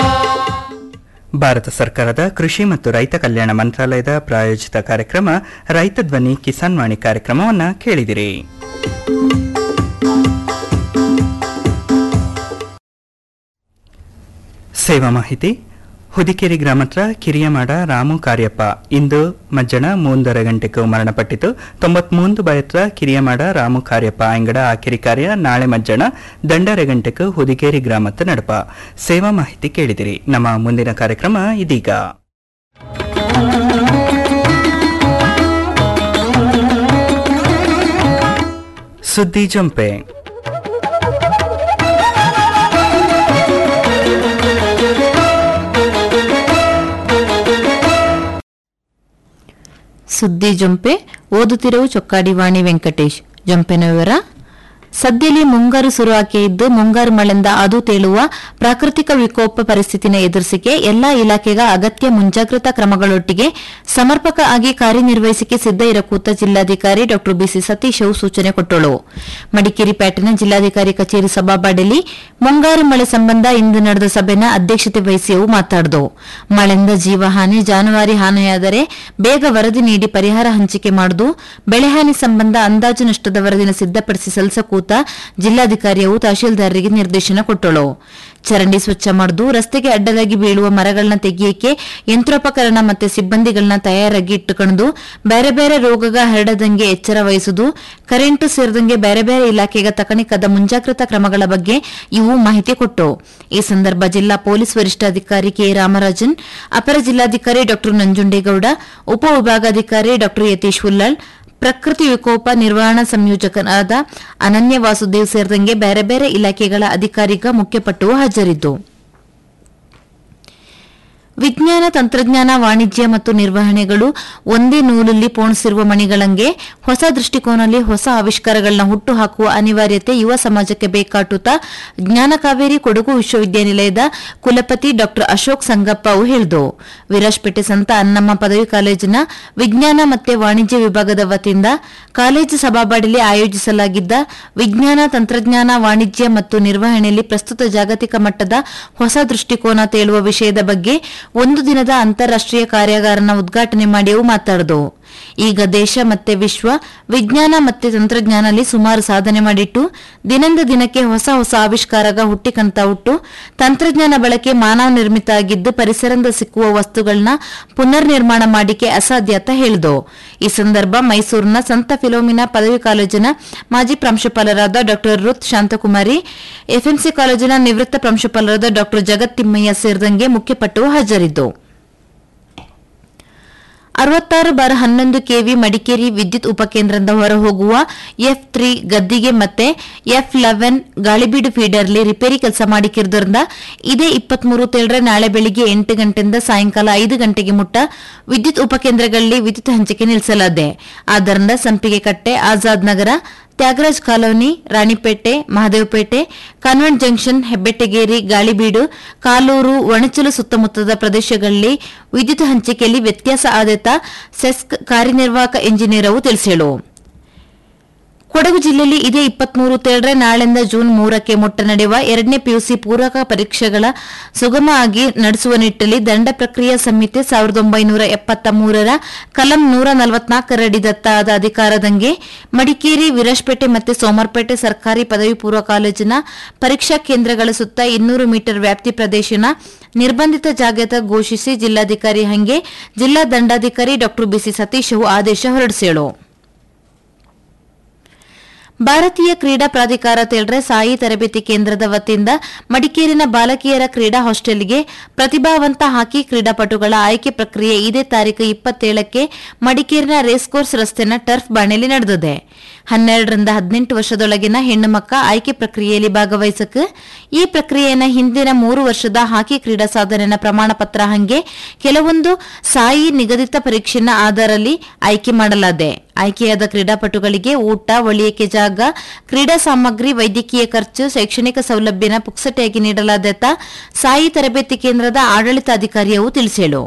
ಭಾರತ ಸರ್ಕಾರದ ಕೃಷಿ ಮತ್ತು ರೈತ ಕಲ್ಯಾಣ ಮಂತ್ರಾಲಯದ ಪ್ರಾಯೋಜಿತ ಕಾರ್ಯಕ್ರಮ ರೈತ ಧ್ವನಿ ಕಿಸಾನ್ ವಾಣಿ ಕಾರ್ಯಕ್ರಮವನ್ನು ಕೇಳಿದಿರಿ ಸೇವಾ ಮಾಹಿತಿ ಹುದಿಕೇರಿ ಗ್ರಾಮತ್ರ ಕಿರಿಯಮಾಡ ರಾಮು ಕಾರ್ಯಪ್ಪ ಇಂದು ಮಜ್ಜನ ಮೂಂದರ ಗಂಟೆಗೂ ಮರಣಪಟ್ಟಿತು ತೊಂಬತ್ಮೂಂದು ಬಯತ್ರ ಕಿರಿಯಮಾಡ ರಾಮು ಕಾರ್ಯಪ್ಪ ಅಂಗಡ ಆಕಿರಿ ಕಾರ್ಯ ನಾಳೆ ಮಜ್ಜನ ದಂಡರೆ ಗಂಟೆಗೂ ಹುದಿಕೇರಿ ಗ್ರಾಮತ್ತ ನಡಪ ಸೇವಾ ಮಾಹಿತಿ ಕೇಳಿದಿರಿ ನಮ್ಮ ಮುಂದಿನ ಕಾರ್ಯಕ್ರಮ ಇದೀಗ ಸುದ್ದಿ ಜಂಪೆ ಸುದ್ದಿ ಜೊಂಪೆ ಓದುತ್ತಿರುವ ಚೊಕ್ಕಾಡಿ ವಾಣಿ ವೆಂಕಟೇಶ್ ಜೊಂಪೆನ ವಿವರ ಸದ್ಯದಲ್ಲಿ ಮುಂಗಾರು ಶುರುವಾಕೆ ಇದ್ದು ಮುಂಗಾರು ಮಳೆಯಿಂದ ಅದು ತೇಳುವ ಪ್ರಾಕೃತಿಕ ವಿಕೋಪ ಪರಿಸ್ಥಿತಿನ ಎದುರಿಸಿಕೆ ಎಲ್ಲಾ ಇಲಾಖೆಗ ಅಗತ್ಯ ಮುಂಜಾಗ್ರತಾ ಕ್ರಮಗಳೊಟ್ಟಿಗೆ ಸಮರ್ಪಕ ಆಗಿ ಕಾರ್ಯನಿರ್ವಹಿಸಿಕೆ ಸಿದ್ಧ ಇರಕೂತ ಜಿಲ್ಲಾಧಿಕಾರಿ ಡಾ ಬಿಸಿ ಸತೀಶ್ ಅವು ಸೂಚನೆ ಕೊಟ್ಟಳು ಮಡಿಕೇರಿ ಪ್ಯಾಟಿನ ಜಿಲ್ಲಾಧಿಕಾರಿ ಕಚೇರಿ ಸಭಾಬಾಡಲಿ ಮುಂಗಾರು ಮಳೆ ಸಂಬಂಧ ಇಂದು ನಡೆದ ಸಭೆನ ಅಧ್ಯಕ್ಷತೆ ವಹಿಸಿ ಅವು ಮಾತಾಡಿದವು ಮಳೆಯಿಂದ ಜೀವಹಾನಿ ಜಾನುವಾರಿ ಹಾನಿಯಾದರೆ ಬೇಗ ವರದಿ ನೀಡಿ ಪರಿಹಾರ ಹಂಚಿಕೆ ಮಾಡುವುದು ಬೆಳೆಹಾನಿ ಸಂಬಂಧ ಅಂದಾಜು ನಷ್ಟದ ವರದಿನ ಸಿದ್ಧಪಡಿಸಿ ಸಲ್ಲಿಸಕೂತ ಜಿಲ್ಲಾಧಿಕಾರಿಯವು ತಹಶೀಲ್ದಾರರಿಗೆ ನಿರ್ದೇಶನ ಕೊಟ್ಟಳು ಚರಂಡಿ ಸ್ವಚ್ಛ ಮಾಡುದು ರಸ್ತೆಗೆ ಅಡ್ಡಲಾಗಿ ಬೀಳುವ ಮರಗಳನ್ನ ತೆಗೆಯಕ್ಕೆ ಯಂತ್ರೋಪಕರಣ ಮತ್ತೆ ಸಿಬ್ಬಂದಿಗಳನ್ನ ತಯಾರಾಗಿ ಇಟ್ಟುಕೊಂಡು ಬೇರೆ ಬೇರೆ ರೋಗಗ ಹರಡದಂಗೆ ಎಚ್ಚರ ವಹಿಸುವುದು ಕರೆಂಟು ಸೇರಿದಂಗೆ ಬೇರೆ ಬೇರೆ ಇಲಾಖೆಗ ತಕಣಿಕದ ಮುಂಜಾಗ್ರತಾ ಕ್ರಮಗಳ ಬಗ್ಗೆ ಇವು ಮಾಹಿತಿ ಕೊಟ್ಟು ಈ ಸಂದರ್ಭ ಜಿಲ್ಲಾ ಪೊಲೀಸ್ ವರಿಷ್ಠಾಧಿಕಾರಿ ಕೆ ರಾಮರಾಜನ್ ಅಪರ ಜಿಲ್ಲಾಧಿಕಾರಿ ಡಾ ನಂಜುಂಡೇಗೌಡ ಉಪವಿಭಾಗಾಧಿಕಾರಿ ಡಾ ಯತೀಶ್ ಹುಲ್ಲಾಳ್ ಪ್ರಕೃತಿ ವಿಕೋಪ ನಿರ್ವಹಣಾ ಸಂಯೋಜಕರಾದ ಅನನ್ಯ ವಾಸುದೇವ್ ಸೇರಿದಂಗೆ ಬೇರೆ ಬೇರೆ ಇಲಾಖೆಗಳ ಅಧಿಕಾರಿಗ ಮುಖ್ಯಪಟ್ಟು ಹಾಜರಿದ್ದು ವಿಜ್ಞಾನ ತಂತ್ರಜ್ಞಾನ ವಾಣಿಜ್ಯ ಮತ್ತು ನಿರ್ವಹಣೆಗಳು ಒಂದೇ ನೂಲಲ್ಲಿ ಪೋಣಿಸಿರುವ ಮಣಿಗಳಂಗೆ ಹೊಸ ದೃಷ್ಟಿಕೋನಲ್ಲಿ ಹೊಸ ಆವಿಷ್ಕಾರಗಳನ್ನ ಹುಟ್ಟುಹಾಕುವ ಅನಿವಾರ್ಯತೆ ಯುವ ಸಮಾಜಕ್ಕೆ ಬೇಕಾಟುತ್ತಾ ಜ್ಞಾನ ಕಾವೇರಿ ಕೊಡಗು ವಿಶ್ವವಿದ್ಯಾನಿಲಯದ ಕುಲಪತಿ ಡಾ ಅಶೋಕ್ ಸಂಗಪ್ಪ ಅವು ಹೇಳಿದು ವಿರಾಜ್ಪೇಟೆ ಸಂತ ಅನ್ನಮ್ಮ ಪದವಿ ಕಾಲೇಜಿನ ವಿಜ್ಞಾನ ಮತ್ತು ವಾಣಿಜ್ಯ ವಿಭಾಗದ ವತಿಯಿಂದ ಕಾಲೇಜು ಸಭಾಬಾಡಿಲಿ ಆಯೋಜಿಸಲಾಗಿದ್ದ ವಿಜ್ಞಾನ ತಂತ್ರಜ್ಞಾನ ವಾಣಿಜ್ಯ ಮತ್ತು ನಿರ್ವಹಣೆಯಲ್ಲಿ ಪ್ರಸ್ತುತ ಜಾಗತಿಕ ಮಟ್ಟದ ಹೊಸ ದೃಷ್ಟಿಕೋನ ತೇಳುವ ವಿಷಯದ ಬಗ್ಗೆ ಒಂದು ದಿನದ ಅಂತಾರಾಷ್ಟೀಯ ಕಾರ್ಯಾಗಾರನ ಉದ್ಘಾಟನೆ ಮಾಡಿ ಅವು ಮಾತಾಡಿದವು ಈಗ ದೇಶ ಮತ್ತೆ ವಿಶ್ವ ವಿಜ್ಞಾನ ಮತ್ತೆ ತಂತ್ರಜ್ಞಾನದಲ್ಲಿ ಸುಮಾರು ಸಾಧನೆ ಮಾಡಿಟ್ಟು ದಿನದಿಂದ ದಿನಕ್ಕೆ ಹೊಸ ಹೊಸ ಆವಿಷ್ಕಾರಗ ಹುಟ್ಟಿಕಂತ ಹುಟ್ಟು ತಂತ್ರಜ್ಞಾನ ಬಳಕೆ ಮಾನವ ನಿರ್ಮಿತ ಆಗಿದ್ದು ಪರಿಸರದಿಂದ ಸಿಕ್ಕುವ ವಸ್ತುಗಳನ್ನ ಪುನರ್ ನಿರ್ಮಾಣ ಮಾಡಿಕೆ ಅಸಾಧ್ಯ ಅಂತ ಹೇಳಿದು ಈ ಸಂದರ್ಭ ಮೈಸೂರಿನ ಸಂತ ಫಿಲೋಮಿನಾ ಪದವಿ ಕಾಲೇಜಿನ ಮಾಜಿ ಪ್ರಾಂಶುಪಾಲರಾದ ಡಾ ರುತ್ ಶಾಂತಕುಮಾರಿ ಎಫ್ಎಂಸಿ ಕಾಲೇಜಿನ ನಿವೃತ್ತ ಪ್ರಾಂಶುಪಾಲರಾದ ಡಾ ಜಗತ್ ತಿಮ್ಮಯ್ಯ ಸೇರಿದಂಗೆ ಮುಖ್ಯಪಟ್ಟು ಹಾಜರಿದ್ದು ಅರವತ್ತಾರು ಬಾರ ಹನ್ನೊಂದು ಕೆವಿ ಮಡಿಕೇರಿ ವಿದ್ಯುತ್ ಉಪಕೇಂದ್ರದಿಂದ ಹೊರಹೋಗುವ ಎಫ್ ತ್ರೀ ಗದ್ದಿಗೆ ಮತ್ತೆ ಎಫ್ ಲೆವೆನ್ ಗಾಳಿಬೀಡು ಫೀಡರ್ಲಿ ರಿಪೇರಿ ಕೆಲಸ ಮಾಡಿಕ್ಕಿರೋದ್ರಿಂದ ಇದೇ ಇಪ್ಪತ್ಮೂರು ತೇಳ್ರೆ ನಾಳೆ ಬೆಳಿಗ್ಗೆ ಎಂಟು ಗಂಟೆಯಿಂದ ಸಾಯಂಕಾಲ ಐದು ಗಂಟೆಗೆ ಮುಟ್ಟ ವಿದ್ಯುತ್ ಉಪಕೇಂದ್ರಗಳಲ್ಲಿ ವಿದ್ಯುತ್ ಹಂಚಿಕೆ ನಿಲ್ಲಿಸಲಾಗಿದೆ ಆದ್ದರಿಂದ Sampige Katte Azad Nagar Thyagaraj colony Ranipete Mahadevapete convent junction Hebbettageri Galibeedu Kaluru Onachalu ಸುತ್ತಮುತ್ತದ ಪ್ರದೇಶಗಳಲ್ಲಿ ವಿದ್ಯುತ್ ಹಂಚಿಕೆಯಲ್ಲಿ ವ್ಯತ್ಯಾಸ ಆದೇತ ಸೆಸ್ಕ್ ಕಾರ್ಯನಿರ್ವಾಹಕ ಇಂಜಿನಿಯರ್ ಅವು ತಿಳಿಸಿಳು ಕೊಡಗು ಜಿಲ್ಲೆಯಲ್ಲಿ ಇದೇ ಇಪ್ಪತ್ಮೂರು ತೇಳ್ರೆ ನಾಳೆಯಿಂದ ಜೂನ್ ಮೂರಕ್ಕೆ ಮೊಟ್ಟ ನಡೆಯುವ ಎರಡನೇ ಪಿಯುಸಿ ಪೂರಕ ಪರೀಕ್ಷೆಗಳ ಸುಗಮ ಆಗಿ ನಡೆಸುವ ನಿಟ್ಟಲ್ಲಿ ದಂಡ ಪ್ರಕ್ರಿಯಾ ಸಂಹಿತೆ ಸಾವಿರದ ಒಂಬೈನೂರ ಎಪ್ಪತ್ತ ಮೂರರ ಕಲಂ ನೂರ ನಲವತ್ನಾಲ್ಕರಡಿ ದತ್ತಾದ ಅಧಿಕಾರದಂಗೆ ಮಡಿಕೇರಿ ವಿರಾಜ್ಪೇಟೆ ಮತ್ತು ಸೋಮರ್ಪೇಟೆ ಸರ್ಕಾರಿ ಪದವಿ ಪೂರ್ವ ಕಾಲೇಜಿನ ಪರೀಕ್ಷಾ ಕೇಂದ್ರಗಳ ಸುತ್ತ ಇನ್ನೂರು ಮೀಟರ್ ವ್ಯಾಪ್ತಿ ಪ್ರದೇಶನ ನಿರ್ಬಂಧಿತ ಜಾಗದ ಘೋಷಿಸಿ ಜಿಲ್ಲಾಧಿಕಾರಿ ಹಂಗೆ ಜಿಲ್ಲಾ ದಂಡಾಧಿಕಾರಿ ಡಾ ಬಿಸಿ ಸತೀಶ್ ಆದೇಶ ಹೊರಡಿಸ್ಯಾಳು ಭಾರತೀಯ ಕ್ರೀಡಾ ಪ್ರಾಧಿಕಾರ ತೇಳ್ರೆ ಸಾಯಿ ತರಬೇತಿ ಕೇಂದ್ರದ ವತಿಯಿಂದ ಮಡಿಕೇರಿನ ಬಾಲಕಿಯರ ಕ್ರೀಡಾ ಹಾಸ್ಟೆಲ್ಗೆ ಪ್ರತಿಭಾವಂತ ಹಾಕಿ ಕ್ರೀಡಾಪಟುಗಳ ಆಯ್ಕೆ ಪ್ರಕ್ರಿಯೆ ಇದೇ ತಾರೀಕು ಇಪ್ಪತ್ತೇಳಕ್ಕೆ ಮಡಿಕೇರಿನ ರೇಸ್ಕೋರ್ಸ್ ರಸ್ತೆನ ಟರ್ಫ್ ಬಾಣೆಯಲ್ಲಿ ನಡೆದಿದೆ ಹನ್ನೆರಡರಿಂದ ಹದಿನೆಂಟು ವರ್ಷದೊಳಗಿನ ಹೆಣ್ಣು ಮಕ್ಕ ಆಯ್ಕೆ ಪ್ರಕ್ರಿಯೆಯಲ್ಲಿ ಭಾಗವಹಿಸಕ್ಕೆ ಈ ಪ್ರಕ್ರಿಯೆನ ಹಿಂದಿನ ಮೂರು ವರ್ಷದ ಹಾಕಿ ಕ್ರೀಡಾ ಸಾಧನೆಯ ಪ್ರಮಾಣ ಪತ್ರ ಹಂಗೆ ಕೆಲವೊಂದು ಸಾಯಿ ನಿಗದಿತ ಪರೀಕ್ಷೆನ ಆಧಾರಲ್ಲಿ ಆಯ್ಕೆ ಮಾಡಲಾದೆ ಆಯ್ಕೆಯಾದ ಕ್ರೀಡಾಪಟುಗಳಿಗೆ ಊಟ ಒಳಿಯಕ್ಕೆ ಜಾಗ ಕ್ರೀಡಾ ಸಾಮಗ್ರಿ ವೈದ್ಯಕೀಯ ಖರ್ಚು ಶೈಕ್ಷಣಿಕ ಸೌಲಭ್ಯನ ಪುಕ್ಸಟೆಯಾಗಿ ನೀಡಲಾದೆತ್ತ ಸಾಯಿ ತರಬೇತಿ ಕೇಂದ್ರದ ಆಡಳಿತಾಧಿಕಾರಿಯವು ತಿಳಿಸೇಳು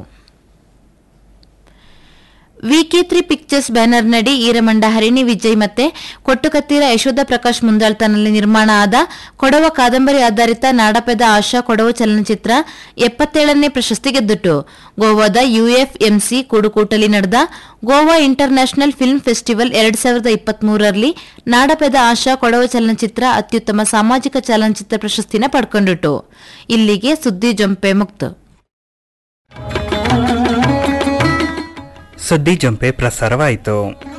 ವಿಕೆ ತ್ರೀ ಪಿಕ್ಚರ್ಸ್ ಬ್ಯಾನರ್ನಡಿ ಈರಮಂಡ ಹರಿಣಿ ವಿಜಯ್ ಮತ್ತೆ ಕೊಟ್ಟುಕತ್ತೀರ ಯಶೋಧ ಪ್ರಕಾಶ್ ಮುಂದಾಳ್ತನಲ್ಲಿ ನಿರ್ಮಾಣ ಆದ ಕೊಡವ ಕಾದಂಬರಿ ಆಧಾರಿತ ನಾಡಪದ ಆಶಾ ಕೊಡವ ಚಲನಚಿತ್ರ ಎಪ್ಪತ್ತೇಳನೇ ಪ್ರಶಸ್ತಿ ಗೆದ್ದಿತು ಗೋವಾದ ಯುಎಫ್ಎಂಸಿ ಕೂಡುಕೂಟಲಿ ನಡೆದ Goa international film festival ಎರಡ್ ಸಾವಿರದ ಇಪ್ಪತ್ಮೂರರಲ್ಲಿ ನಾಡಪದ ಆಶಾ ಕೊಡವ ಚಲನಚಿತ್ರ ಅತ್ಯುತ್ತಮ ಸಾಮಾಜಿಕ ಚಲನಚಿತ್ರ ಪ್ರಶಸ್ತಿನ ಪಡ್ಕೊಂಡಿತು ಇಲ್ಲಿಗೆ ಸುದ್ದಿ ಜೊಂಪೆ ಮುಕ್ತ ಸುದ್ದಿ ಜಂಪೆ ಪ್ರಸಾರವಾಯಿತು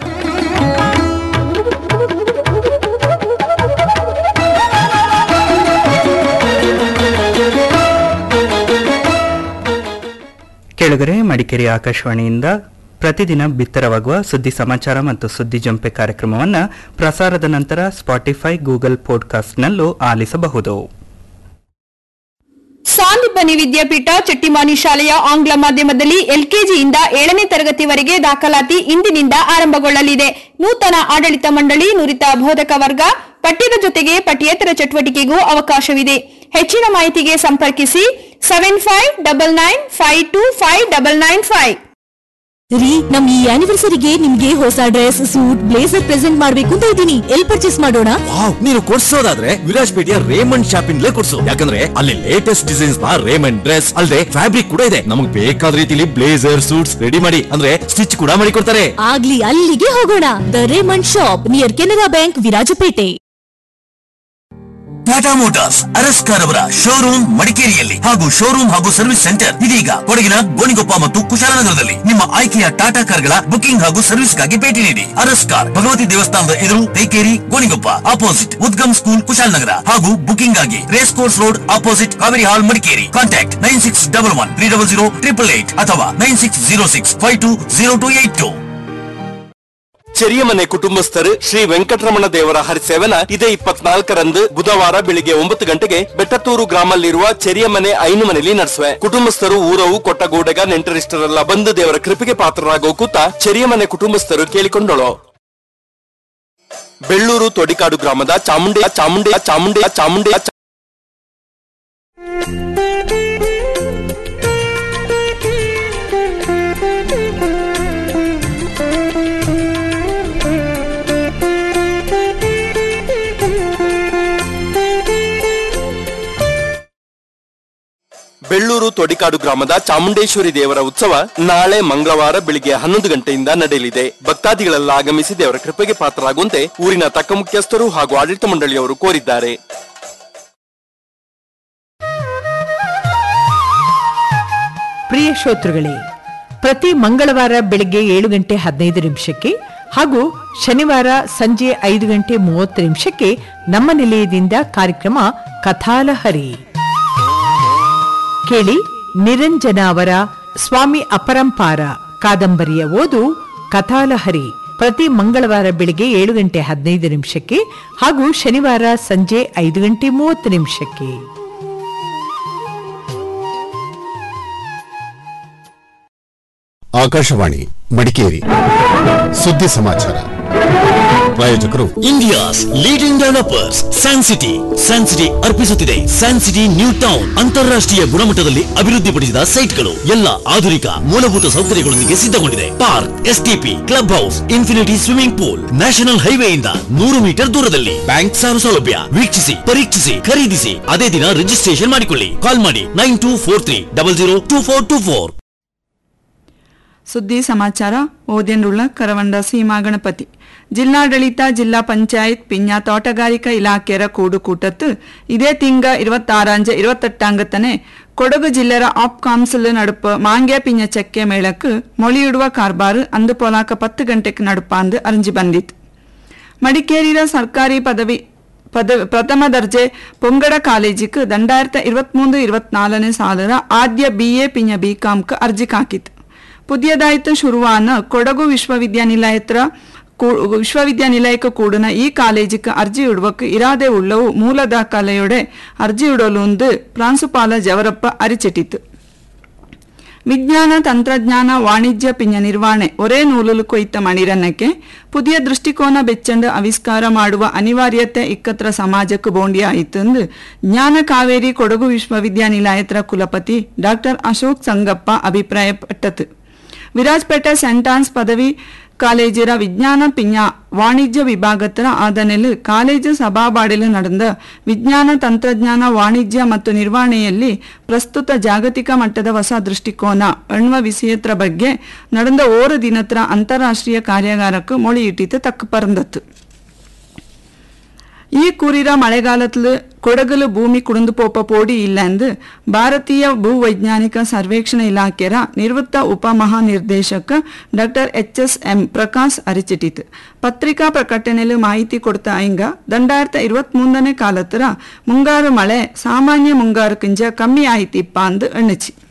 ಕೆಳಗರೆ ಮಡಿಕೇರಿ ಆಕಾಶವಾಣಿಯಿಂದ ಪ್ರತಿದಿನ ಬಿತ್ತರವಾಗುವ ಸುದ್ದಿ ಸಮಾಚಾರ ಮತ್ತು ಸುದ್ದಿ ಜಂಪೆ ಕಾರ್ಯಕ್ರಮವನ್ನು ಪ್ರಸಾರದ ನಂತರ ಸ್ಪಾಟಿಫೈ ಗೂಗಲ್ ಪಾಡ್ಕಾಸ್ಟ್ನಲ್ಲೂ ಆಲಿಸಬಹುದು ಸಾಂದೀಪನಿ ವಿದ್ಯಾಪೀಠ ಚಟ್ಟಿಮಾನಿ ಶಾಲೆಯ ಆಂಗ್ಲ ಮಾಧ್ಯಮದಲ್ಲಿ ಎಲ್ಕೆಜಿಯಿಂದ ಏಳನೇ ತರಗತಿವರೆಗೆ ದಾಖಲಾತಿ ಇಂದಿನಿಂದ ಆರಂಭಗೊಳ್ಳಲಿದೆ ನೂತನ ಆಡಳಿತ ಮಂಡಳಿ ನುರಿತ ಬೋಧಕ ವರ್ಗ ಪಠ್ಯದ ಜೊತೆಗೆ ಪಠ್ಯೇತರ ಚಟುವಟಿಕೆಗೂ ಅವಕಾಶವಿದೆ ಹೆಚ್ಚಿನ ಮಾಹಿತಿಗೆ ಸಂಪರ್ಕಿಸಿ seven five double nine five two five double nine five ರೀ ನಮ್ ಈ ಆನಿವರ್ಸರಿಗೆ ನಿಮ್ಗೆ ಹೊಸ ಡ್ರೆಸ್ ಸೂಟ್ ಬ್ಲೇಸರ್ ಪ್ರೆಸೆಂಟ್ ಮಾಡ್ಬೇಕು ಅಂತ ಇದ್ದೀನಿ ಎಲ್ ಪರ್ಚೇಸ್ ಮಾಡೋಣ ವಾವ್ ನೀನು ಕೊಡ್ಸೋದಾದ್ರೆ ವಿರಾಜ್ಪೇಟೆಯ ರೇಮಂಡ್ ಶಾಪಿಂಗ್ಲೇ ಕೊಡ್ಸು ಯಾಕಂದ್ರೆ ಅಲ್ಲಿ ಲೇಟೆಸ್ಟ್ ಡಿಸೈನ್ಸ್ ನ ರೇಮಂಡ್ ಡ್ರೆಸ್ ಅಲ್ಲದೆ ಫ್ಯಾಬ್ರಿಕ್ ಕೂಡ ಇದೆ ನಮಗೆ ಬೇಕಾದ ರೀತಿಲಿ ಬ್ಲೇಸರ್ ಸೂಟ್ಸ್ ರೆಡಿ ಮಾಡಿ ಅಂದ್ರೆ ಸ್ಟಿಚ್ ಕೂಡ ಮಾಡಿ ಕೊಡ್ತಾರೆ ಆಗ್ಲಿ ಅಲ್ಲಿಗೆ ಹೋಗೋಣ the Raymond shop near Canara bank Virajpet Tata motors Araskar ಅವರ ಶೋರೂಮ್ ಮಡಿಕೇರಿಯಲ್ಲಿ ಹಾಗೂ ಶೋರೂಮ್ ಹಾಗೂ ಸರ್ವಿಸ್ ಸೆಂಟರ್ ಇದೀಗ ಕೊಡಗಿನ ಗೋಣಿಗೊಪ್ಪ ಮತ್ತು ಕುಶಾಲನಗರದಲ್ಲಿ ನಿಮ್ಮ ಆಯ್ಕೆಯ ಟಾಟಾ ಕಾರ್ಗಳ ಬುಕಿಂಗ್ ಹಾಗೂ ಸರ್ವಿಸ್ಗಾಗಿ ಭೇಟಿ ನೀಡಿ ಅರಸ್ಕಾರ್ ಭಗವತಿ ದೇವಸ್ಥಾನದ ಎದುರು ತೈಕೇರಿ ಗೋಣಿಗೊಪ್ಪ ಅಪೋಸಿಟ್ ಉದ್ಗಮ್ ಸ್ಕೂಲ್ ಕುಶಾಲನಗರ ಹಾಗೂ ಬುಕಿಂಗ್ ಆಗಿ race course road opposite Kaveri hall Madikeri contact nine six double one three double zero triple eight ಅಥವಾ nine six zero six five two zero two eight two Cheriyamane ಕುಟುಂಬಸ್ಥರು ಶ್ರೀ ವೆಂಕಟರಮಣ ದೇವರ ಹರಿಸೇವನ ಇದೇ ಇಪ್ಪತ್ನಾಲ್ಕರಂದು ಬುಧವಾರ ಬೆಳಿಗ್ಗೆ ಒಂಬತ್ತು ಗಂಟೆಗೆ ಬೆಟ್ಟತ್ತೂರು ಗ್ರಾಮಲ್ಲಿರುವ ಚೆರಿಯಮನೆ ಐನು ಮನೆಯಲ್ಲಿ ನಡೆಸುವೆ ಕುಟುಂಬಸ್ಥರು ಊರವು ಕೊಟ್ಟಗೂಡೆಗ ನೆಂಟರಿಷ್ಟರೆಲ್ಲ ಬಂದು ದೇವರ ಕೃಪೆಗೆ ಪಾತ್ರರಾಗೋ ಕೂತ ಚೆರಿಯಮನೆ ಕುಟುಂಬಸ್ಥರು ಕೇಳಿಕೊಂಡಳು ಬೆಳ್ಳೂರು ತೊಡಿಕಾಡು ಗ್ರಾಮದ ಚಾಮುಂಡಿ ಚಾಮುಂಡಿ ಚಾಮುಂಡಿ ಚಾಮುಂಡಿ ಬೆಳ್ಳೂರು ತೊಡಿಕಾಡು ಗ್ರಾಮದ ಚಾಮುಂಡೇಶ್ವರಿ ದೇವರ ಉತ್ಸವ ನಾಳೆ ಮಂಗಳವಾರ ಬೆಳಿಗ್ಗೆ ಹನ್ನೊಂದು ಗಂಟೆಯಿಂದ ನಡೆಯಲಿದೆ ಭಕ್ತಾದಿಗಳೆಲ್ಲ ಆಗಮಿಸಿ ದೇವರ ಕೃಪೆಗೆ ಪಾತ್ರರಾಗುವಂತೆ ಊರಿನ ತಕ್ಕ ಮುಖ್ಯಸ್ಥರು ಹಾಗೂ ಆಡಳಿತ ಮಂಡಳಿಯವರು ಕೋರಿದ್ದಾರೆ ಪ್ರಿಯ ಶ್ರೋತೃಗಳೇ ಪ್ರತಿ ಮಂಗಳವಾರ ಬೆಳಗ್ಗೆ ಏಳು ಗಂಟೆ ಹದಿನೈದು ನಿಮಿಷಕ್ಕೆ ಹಾಗೂ ಶನಿವಾರ ಸಂಜೆ ಐದು ಗಂಟೆ ಮೂವತ್ತು ನಿಮಿಷಕ್ಕೆ ನಮ್ಮ ನಿಲಯದಿಂದ ಕಾರ್ಯಕ್ರಮ ಕಥಾಲಹರಿ ಕೇಳಿ ನಿರಂಜನ ಅವರ ಸ್ವಾಮಿ ಅಪರಂಪಾರ ಕಾದಂಬರಿಯ ಓದು ಕಥಾಲಹರಿ ಪ್ರತಿ ಮಂಗಳವಾರ ಬೆಳಿಗ್ಗೆ ಏಳು ಗಂಟೆ ಹದಿನೈದು ನಿಮಿಷಕ್ಕೆ ಹಾಗೂ ಶನಿವಾರ ಸಂಜೆ ಐದು ಗಂಟೆ ಮೂವತ್ತು ನಿಮಿಷಕ್ಕೆ ಆಕಾಶವಾಣಿ ಮಡಿಕೇರಿ ಸುದ್ದಿ ಸಮಾಚಾರ ಪ್ರಾಯೋಜಕರು India's leading developers San City San City ಅರ್ಪಿಸುತ್ತಿದೆ ಸ್ಯಾನ್ ಸಿಟಿ ನ್ಯೂ ಟೌನ್ ಅಂತಾರಾಷ್ಟ್ರೀಯ ಗುಣಮಟ್ಟದಲ್ಲಿ ಅಭಿವೃದ್ಧಿಪಡಿಸಿದ ಸೈಟ್ಗಳು ಎಲ್ಲ ಆಧುನಿಕ ಮೂಲಭೂತ ಸೌಕರ್ಯಗಳೊಂದಿಗೆ ಸಿದ್ಧಗೊಂಡಿದೆ park S T P club house infinity swimming pool national ಹೈವೇಯಿಂದ ನೂರು ಮೀಟರ್ ದೂರದಲ್ಲಿ ಬ್ಯಾಂಕ್ ಸಾಲ ಸೌಲಭ್ಯ ವೀಕ್ಷಿಸಿ ಪರೀಕ್ಷಿಸಿ ಖರೀದಿಸಿ ಅದೇ ದಿನ ರಿಜಿಸ್ಟ್ರೇಷನ್ ಮಾಡಿಕೊಳ್ಳಿ ಕಾಲ್ ಮಾಡಿ nine two four three double zero two four two four ಸುದ್ದಿ ಸಮಾಚಾರ ಓದೆನ್ರುಳ್ಳ ಕರವಂಡ ಸೀಮಾ ಗಣಪತಿ ಜಿಲ್ಲಾಡಳಿತ ಜಿಲ್ಲಾ ಪಂಚಾಯತ್ ಪಿಂಜ ತೋಟಗಾರಿಕಾ ಇಲಾಖೆಯರ ಕೂಡುಕೂಟತ್ತು ಇದೇ ತಿಂಗ ഇരുപത്താറാഞ്ച് ഇരുപത്തെട്ടാങ്കത്തനെ കൊടകു ജില്ലര ഓപ്പ് കൗൺസിൽ നടുപ്പ് മാങ്ക്യ പിഞ്ഞ ചെക്കെ മേളക്ക് മൊളിയിടുವ ಕಾರ್ಬಾರ್ ಅಂದು ಪೊಲಾಕ ಪತ್ತು ಗಂಟೆಗೆ ನಡುಪಾಂದು ಅರಿಂಜಿ ಬಂದಿತ್ತು ಮಡಿಕೇರಿಯ ಸರ್ಕಾರಿ ಪದವಿ ಪದ ಪ್ರಥಮ ದರ್ಜೆ ಪೊಂಗಡ ಕಾಲೇಜಿಗೆ ದಂಡಾಯಿರತ್ತ ഇരുപത്തിമൂന്ന് ഇരുപത്തിനാലിന് സാലര ആദ്യ ബി എ പിഞ്ഞ ബി ಕಾಮ್ക്ക് ಅರ್ಜಿ ಹಾಕಿತ್ತು പുതിയതായിട്ട് ಶುರುವಾನ ಕೊಡಗು ವಿಶ್ವವಿದ್ಯಾನಿಲಯತ್ರ ವಿಶ್ವವಿದ್ಯಾನಿಲಯಕ್ಕೆ ಕೂಡನ ಈ ಕಾಲೇಜಿಗೆ ಅರ್ಜಿ ಇಡುವಕ್ಕೆ ಇರಾದೆ ಉಳ್ಳವು ಮೂಲ ದಾಖಲೆಯೊಡೆ ಅರ್ಜಿ ಇಡಲು ಒಂದು ಪ್ರಾಂಶುಪಾಲ ಜವರಪ್ಪ ಅರಿಚಿಟ್ಟಿತು ವಿಜ್ಞಾನ ತಂತ್ರಜ್ಞಾನ ವಾಣಿಜ್ಯ ಪಿಂಜ ನಿರ್ವಹಣೆ ಒರೇ ನೂಲಲು ಕೊಯ್ತ ಮಣಿರನ್ನಕ್ಕೆ ಪುದಿಯ ದೃಷ್ಟಿಕೋನ ಬೆಚ್ಚಂಡು ಆವಿಷ್ಕಾರ ಮಾಡುವ ಅನಿವಾರ್ಯತೆ ಇಕ್ಕತ್ರ ಸಮಾಜಕ್ಕೆ ಬೋಂಡಿಯಾಯಿತೆಂದು ಜ್ಞಾನ ಕಾವೇರಿ ಕೊಡಗು ವಿಶ್ವವಿದ್ಯಾನಿಲಯತ್ರ ಕುಲಪತಿ ಡಾಕ್ಟರ್ ಅಶೋಕ್ ಸಂಗಪ್ಪ ಅಭಿಪ್ರಾಯಪಟ್ಟತು ವಿರಾಜ್ಪೇಟೆ ಸೆಂಟ್ ಆನ್ಸ್ ಪದವಿ ಕಾಲೇಜಿರ ವಿಜ್ಞಾನ ಪಿಂಜ ವಾಣಿಜ್ಯ ವಿಭಾಗತ್ರ ಆದನೆಲು ಕಾಲೇಜು ಸಭಾಬಾಡಿಲು ನಡೆದ ವಿಜ್ಞಾನ ತಂತ್ರಜ್ಞಾನ ವಾಣಿಜ್ಯ ಮತ್ತು ನಿರ್ವಹಣೆಯಲ್ಲಿ ಪ್ರಸ್ತುತ ಜಾಗತಿಕ ಮಟ್ಟದ ಹೊಸ ದೃಷ್ಟಿಕೋನ ಎನ್ನುವ ವಿಷಯತ್ರ ಬಗ್ಗೆ ನಡೆದ ಓರು ದಿನತ್ರ ಅಂತಾರಾಷ್ಟ್ರೀಯ ಕಾರ್ಯಾಗಾರಕ್ಕೆ ಮೊಳಿ ಇಟ್ಟಿತು ತಕ್ಕ ಪರಂದತ್ತು ಈ ಕೂರಿರ ಮಳೆಗಾಲத்தில் ಕೊಡಗಲು ಭೂಮಿ ಕುಡಿದು ಪೋಪ ಪೋಡಿ ಇಲ್ಲ ಎಂದು ಭಾರತೀಯ ಭೂವೈಜ್ಞಾನಿಕ ಸರ್ವೇಕ್ಷಣ ಇಲಾಖೆಯ ನಿವೃತ್ತ ಉಪಮಹಾನಿರ್ದೇಶಕ doctor H S M Prakash ಅರಿಚಿಟ್ಟಿತು ಪತ್ರಿಕಾ ಪ್ರಕಟಣೆಯಲ್ಲಿ ಮಾಹಿತಿ ಕೊಡ್ತಾ ಹಿಂಗ ದಂಡಾಯಿರತ್ತ ഇരുപത്തിമൂന്നನೇ ಕಾಲತ್ರ ಮುಂಗಾರು ಮಳೆ ಸಾಮಾನ್ಯ ಮುಂಗಾರು ಕಿಂಜ ಕಮ್ಮಿ ಆಯ್ತಿಪ್ಪ ಅಂದು ಎಣ್ಣಿಚಿ